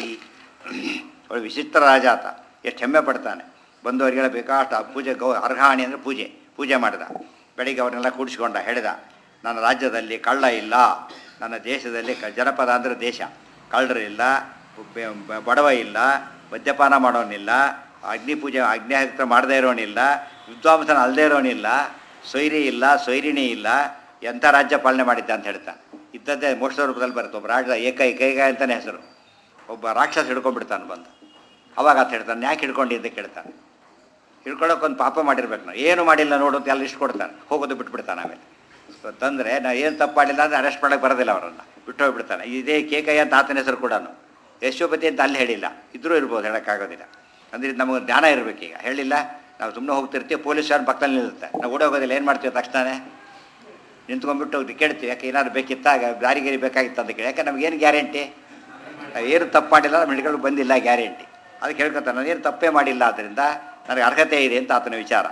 ಅವಳು ವಿಚಿತ್ರ ರಾಜ ಆತ ಎಷ್ಟು ಹೆಮ್ಮೆ ಪಡ್ತಾನೆ ಬಂದವರಿಗೆಲ್ಲ ಬೇಕಾಷ್ಟು ಆ ಪೂಜೆ ಗೌ ಅರ್ಹಾಣಿ ಅಂದರೆ ಪೂಜೆ ಪೂಜೆ ಮಾಡಿದ ಬೆಳಿಗ್ಗೆ ಅವ್ರನ್ನೆಲ್ಲ ಕೂಡಿಸ್ಕೊಂಡ ಹೇಳಿದ ನನ್ನ ರಾಜ್ಯದಲ್ಲಿ ಕಳ್ಳ ಇಲ್ಲ ನನ್ನ ದೇಶದಲ್ಲಿ ಕ ಜನಪದ ಅಂದರೆ ದೇಶ ಕಳ್ಳರಿಲ್ಲ ಬೆ- ಬ- ಬಡವ ಇಲ್ಲ ಮದ್ಯಪಾನ ಮಾಡೋನಿಲ್ಲ ಅಗ್ನಿ ಪೂಜೆ ಅಗ್ನಿಹೋತ್ರ ಮಾಡದೇ ಇರೋನಿಲ್ಲ ವಿದ್ವಾಂಸನ ಅಲ್ಲದೇ ಇರೋನಿಲ್ಲ ಸೊಯ್ರಿ ಇಲ್ಲ ಸೊಯ್ರಿಣಿ ಇಲ್ಲ ಎಂಥ ರಾಜ್ಯ ಪಾಲನೆ ಮಾಡಿದ್ದ ಅಂತ ಹೇಳ್ತಾನೆ ಇದ್ದದ್ದೇ ಮೋಕ್ಷ ರೂಪದಲ್ಲಿ ಬರುತ್ತೆ ಒಬ್ಬ ರಾಜ ಏಕ ಏಕೈಕ ಅಂತಲೇ ಹೆಸರು ಒಬ್ಬ ರಾಕ್ಷಸ ಹಿಡ್ಕೊಂಡ್ಬಿಡ್ತಾನೆ ಬಂದು ಅವಾಗ ಅಂತ ಹೇಳ್ತಾನೆ ಯಾಕೆ ಹಿಡ್ಕೊಂಡು ಅಂತ ಕೇಳ್ತಾನೆ ಹಿಡ್ಕೊಳ್ಳೋಕೆ ಒಂದು ಪಾಪ ಮಾಡಿರ್ಬೇಕು ನಾವು ಏನು ಮಾಡಿಲ್ಲ ನೋಡು ಅಂತ ಎಲ್ಲ ಇಷ್ಟು ಕೊಡ್ತಾನೆ ಹೋಗೋದು ಬಿಟ್ಬಿಡ್ತಾನೆ ಆಮೇಲೆ ಸೊ ತಂದರೆ ನಾವು ಏನು ತಪ್ಪು ಮಾಡಿಲ್ಲ ಅಂದರೆ ಅರೆಸ್ಟ್ ಮಾಡೋಕ್ಕೆ ಬರೋದಿಲ್ಲ ಅವರನ್ನು ಬಿಟ್ಟು ಹೋಗ್ಬಿಡ್ತಾನೆ ಇದೇ ಕೇಕಯ್ಯ ಅಂತ ಆತನ ಹೆಸರು ಕೂಡ ಯಶೋಪತಿ ಅಂತ ಅಲ್ಲಿ ಹೇಳಿಲ್ಲ ಇದ್ರೂ ಇರ್ಬೋದು ಹೇಳೋಕ್ಕಾಗೋದಿಲ್ಲ ಅಂದರೆ ಇದು ನಮಗೆ ಜ್ಞಾನ ಇರಬೇಕೀಗ ಹೇಳಿಲ್ಲ ನಾವು ಸುಮ್ಮನೆ ಹೋಗ್ತಿರ್ತೀವಿ ಪೊಲೀಸರು ಪಕ್ಕದಲ್ಲಿ ನಿಲ್ಲುತ್ತೆ ನಾವು ಓಡಿ ಹೋಗೋದಿಲ್ಲ ಏನು ಮಾಡ್ತೀವಿ ತಕ್ಷಣ ನಿಂತ್ಕೊಂಡ್ಬಿಟ್ಟು ಹೋಗಿ ಕೇಳ್ತೀವಿ ಯಾಕೆ ಏನಾದ್ರು ಬೇಕಿತ್ತಾಗ ದಾರಿಗೇರಿ ಬೇಕಾಗಿತ್ತು ಅಂತ ಕೇಳಿ ಯಾಕೆ ನಮಗೇನು ಗ್ಯಾರಂಟಿ ನಾವು ಏನು ತಪ್ಪು ಮಾಡಿಲ್ಲ ಮೆಡಿಕಲ್ ಬಂದಿಲ್ಲ ಗ್ಯಾರಂಟಿ ಅದಕ್ಕೆ ಹೇಳ್ಕೊತಾನೆ ನಾನೇನು ತಪ್ಪೇ ಮಾಡಿಲ್ಲ ಆದ್ದರಿಂದ ನನಗೆ ಅರ್ಹತೆ ಇದೆ ಅಂತ ಆತನ ವಿಚಾರ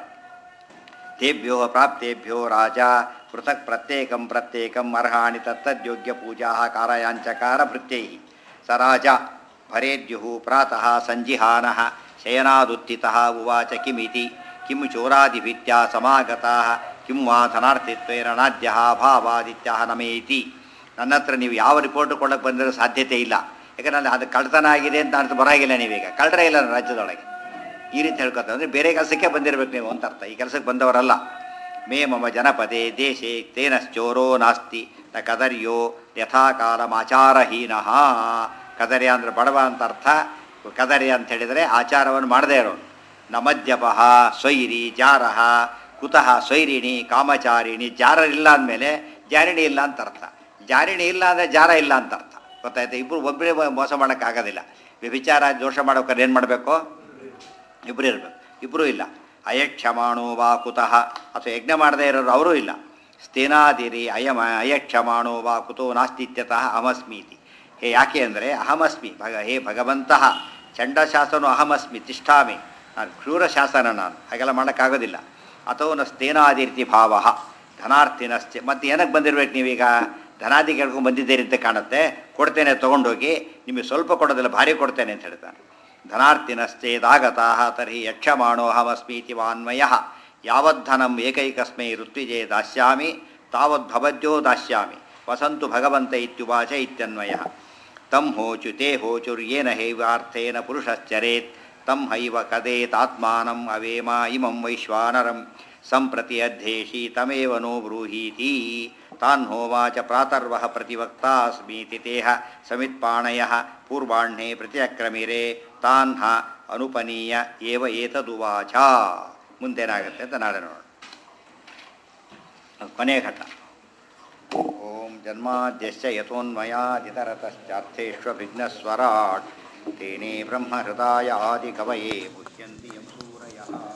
ತೇಭ್ಯೋ ಪ್ರಾಪ್ತೇಭ್ಯೋ ರಾಜ ಪೃಥಕ್ ಪ್ರತ್ಯೇಕಂ ಪ್ರತ್ಯೇಕಂ ಅರ್ಹಾಣಿ ತತ್ತದ್ಯೋಗ್ಯ ಪೂಜಾ ಕಾರಯಾಂಚಕಾರ ಭೃತ್ಯೈ ಸ ರಾಜ ಭರೇದ್ಯು ಪ್ರಾತಃ ಸಂಜಿಹಾನ ಶಯನಾದುತ್ಥಿತ ಉವಾಚ ಕಿಮಿತಿ ಕಿಂ ಚೋರಾದಿಭಿತ್ಯ ಸಮಾಗತಾ ಕಿಂ ವಾ ಧನಾರ್ಥಿತ್ವೇರಣಾದ್ಯ ಭಾವಾದಿತ್ಯ ನಮೇತಿ ನನ್ನ ಹತ್ರ ನೀವು ಯಾವ ರಿಪೋರ್ಟ್ ಕೊಡೋಕ್ಕೆ ಬಂದಿರೋ ಸಾಧ್ಯತೆ ಇಲ್ಲ ಯಾಕಂದ್ರೆ ಅದು ಕಳ್ತನ ಆಗಿದೆ ಅಂತ ಅರ್ಥ ಬರಾಗಿಲ್ಲ ನೀವೀಗ ಕಳ್ಳರೇ ಇಲ್ಲ ನನ್ನ ರಾಜ್ಯದೊಳಗೆ ಈ ರೀತಿ ಹೇಳ್ಕೊತಾರೆ ಅಂದರೆ ಬೇರೆ ಕೆಲಸಕ್ಕೆ ಬಂದಿರಬೇಕು ನೀವು ಅಂತ ಅರ್ಥ ಈ ಕೆಲಸಕ್ಕೆ ಬಂದವರಲ್ಲ ಮೇ ಮಮ ಜನಪದೇ ದೇಶೇ ತೇನಶ್ಚೋರೋ ನಾಸ್ತಿ ನ ಕದರ್ಯೋ ಯಥಾಕಾಲಮಾಚಾರಹೀನಃ ಕದರ್ಯ ಅಂದರೆ ಬಡವ ಅಂತ ಅರ್ಥ ಕದರ್ಯ ಅಂತ ಹೇಳಿದರೆ ಆಚಾರವನ್ನು ಮಾಡದೇ ಇರೋನು ನ ಮದ್ಯಪಃ ಸ್ವೈರಿ ಜಾರಹ ಕುತಃ ಸ್ವೈರಿಣಿ ಕಾಮಚಾರಿಣಿ ಜಾರ ಇಲ್ಲ ಅಂದಮೇಲೆ ಜಾರಿಣಿ ಇಲ್ಲ ಅಂತ ಅರ್ಥ ಜಾರಿಣಿ ಇಲ್ಲ ಅಂದರೆ ಜಾರ ಇಲ್ಲ ಅಂತ ಅರ್ಥ ಗೊತ್ತಾಯ್ತು ಇಬ್ಬರು ಒಬ್ಬರೇ ಮೋಸ ಮಾಡೋಕ್ಕಾಗೋದಿಲ್ಲ ವ್ಯಭಿಚಾರ ದೋಷ ಮಾಡೋಕ್ಕಾದ್ರೆ ಏನು ಮಾಡಬೇಕು ಇಬ್ಬರು ಇರಬೇಕು ಇಬ್ಬರೂ ಇಲ್ಲ ಅಯಕ್ಷಮಾಣೋ ವಾ ಕುತಃ ಅಥವಾ ಯಜ್ಞ ಮಾಡದೇ ಇರೋರು ಅವರೂ ಇಲ್ಲ ಸ್ಥೇನಾದಿರಿ ಅಯಮ ಅಯಕ್ಷಮಾಣೋ ವಾ ಕುತೋ ನಾಸ್ತಿತ್ಯತಃ ಅಹಮಸ್ಮೀತಿ ಹೇ ಯಾಕೆ ಅಂದರೆ ಅಹಮಸ್ಮಿ ಭಗ ಹೇ ಭಗವಂತಃ ಚಂಡಶಾಸನು ಅಹಮಸ್ಮಿ ತಿಷ್ಠಾಮಿ ನಾನು ಕ್ರೂರ ಶಾಸನ ನಾನು ಹಾಗೆಲ್ಲ ಮಾಡೋಕ್ಕಾಗೋದಿಲ್ಲ ಅಥವಾ ನ ಸ್ಥೇನಾದಿರ್ತಿ ಭಾವ ಧನಾರ್ಥಿನಶ್ಚೆ ಮತ್ತು ಏನಕ್ಕೆ ಬಂದಿರ್ಬೇಕು ನೀವೀಗ ಧನಾದಿ ಕೇಳ್ಕೊಂಡು ಬಂದಿದ್ದೀರಿ ಅಂತ ಕಾಣುತ್ತೆ ಕೊಡ್ತೇನೆ ತೊಗೊಂಡೋಗಿ ನಿಮಗೆ ಸ್ವಲ್ಪ ಕೊಡೋದಿಲ್ಲ ಭಾರಿ ಕೊಡ್ತೇನೆ ಅಂತ ಹೇಳ್ತಾನೆ ಧನಾರ್ಥಿನಶ್ಚೇದಾಗತಾ ತರ್ಹಿ ಯಕ್ಷಮಾಣೋಹಮಸ್ಮೀತಿ ವಾನ್ಮಯ ಯಾವದ್ಧನಂ ಏಕೈಕಸ್ಮೈ ಋತ್ವಿಜೇ ದಾಸ್ಯಾಮಿ ತಾವದ್ಭವದ್ಯೋ ದಾಸ್ಯಾಮಿ ವಸಂತು ಭಗವಂತ ಇತ್ಯುವಾಚ ಇತ್ಯನ್ವಯ ತಂ ಹೋಚು ತೇ ಹೋಚುರ್ಯೇನ ಹೈವಾರ್ಥೇನ ಪುರುಷಶ್ಚರೇತ್ ತಂ ಹೈವ ಕದೇತಾತ್ಮಾನಂ ಅವೇಮ ಇಮಂ ವೈಶ್ವಾನರಂ ಸಂಪ್ರತಿ ಅಧ್ಯೇಷಿ ತಮೇವ ನೋ ಬ್ರೂಹೀತಿ ತಾನ್ ಹೋವಾಚ ಪ್ರಾತರ್ವಃ ಪ್ರತಿವಕ್ತಾ ಅಸ್ಮೀತಿ ತೇಹ ಸಮಿತ್ಪಾಣಯ ಪೂರ್ವಾಹ್ಣೆ ಪ್ರತ್ಯಕ್ರಮಿರೆ ತಾನ್ ಹ ಅನುಪನೀಯ ಏವ ಏತದುವಾಚ ಮುಂದೇನಾಗುತ್ತೆ ಅಂತ ನಾಳೆ ನೋಡೋಣ ಕೊನೆಯ ಘಟ್ಟ ಓಂ ಜನ್ಮಾದ್ಯಶ್ಚ ಯಥೋನ್ಮಯಾದಿತರತಶ್ಚಾರ್ಥೇष्वभिघ्नस्वराट् तेने ब्रह्महृदाय आदिकवये मुह्यन्ति यं सूरयः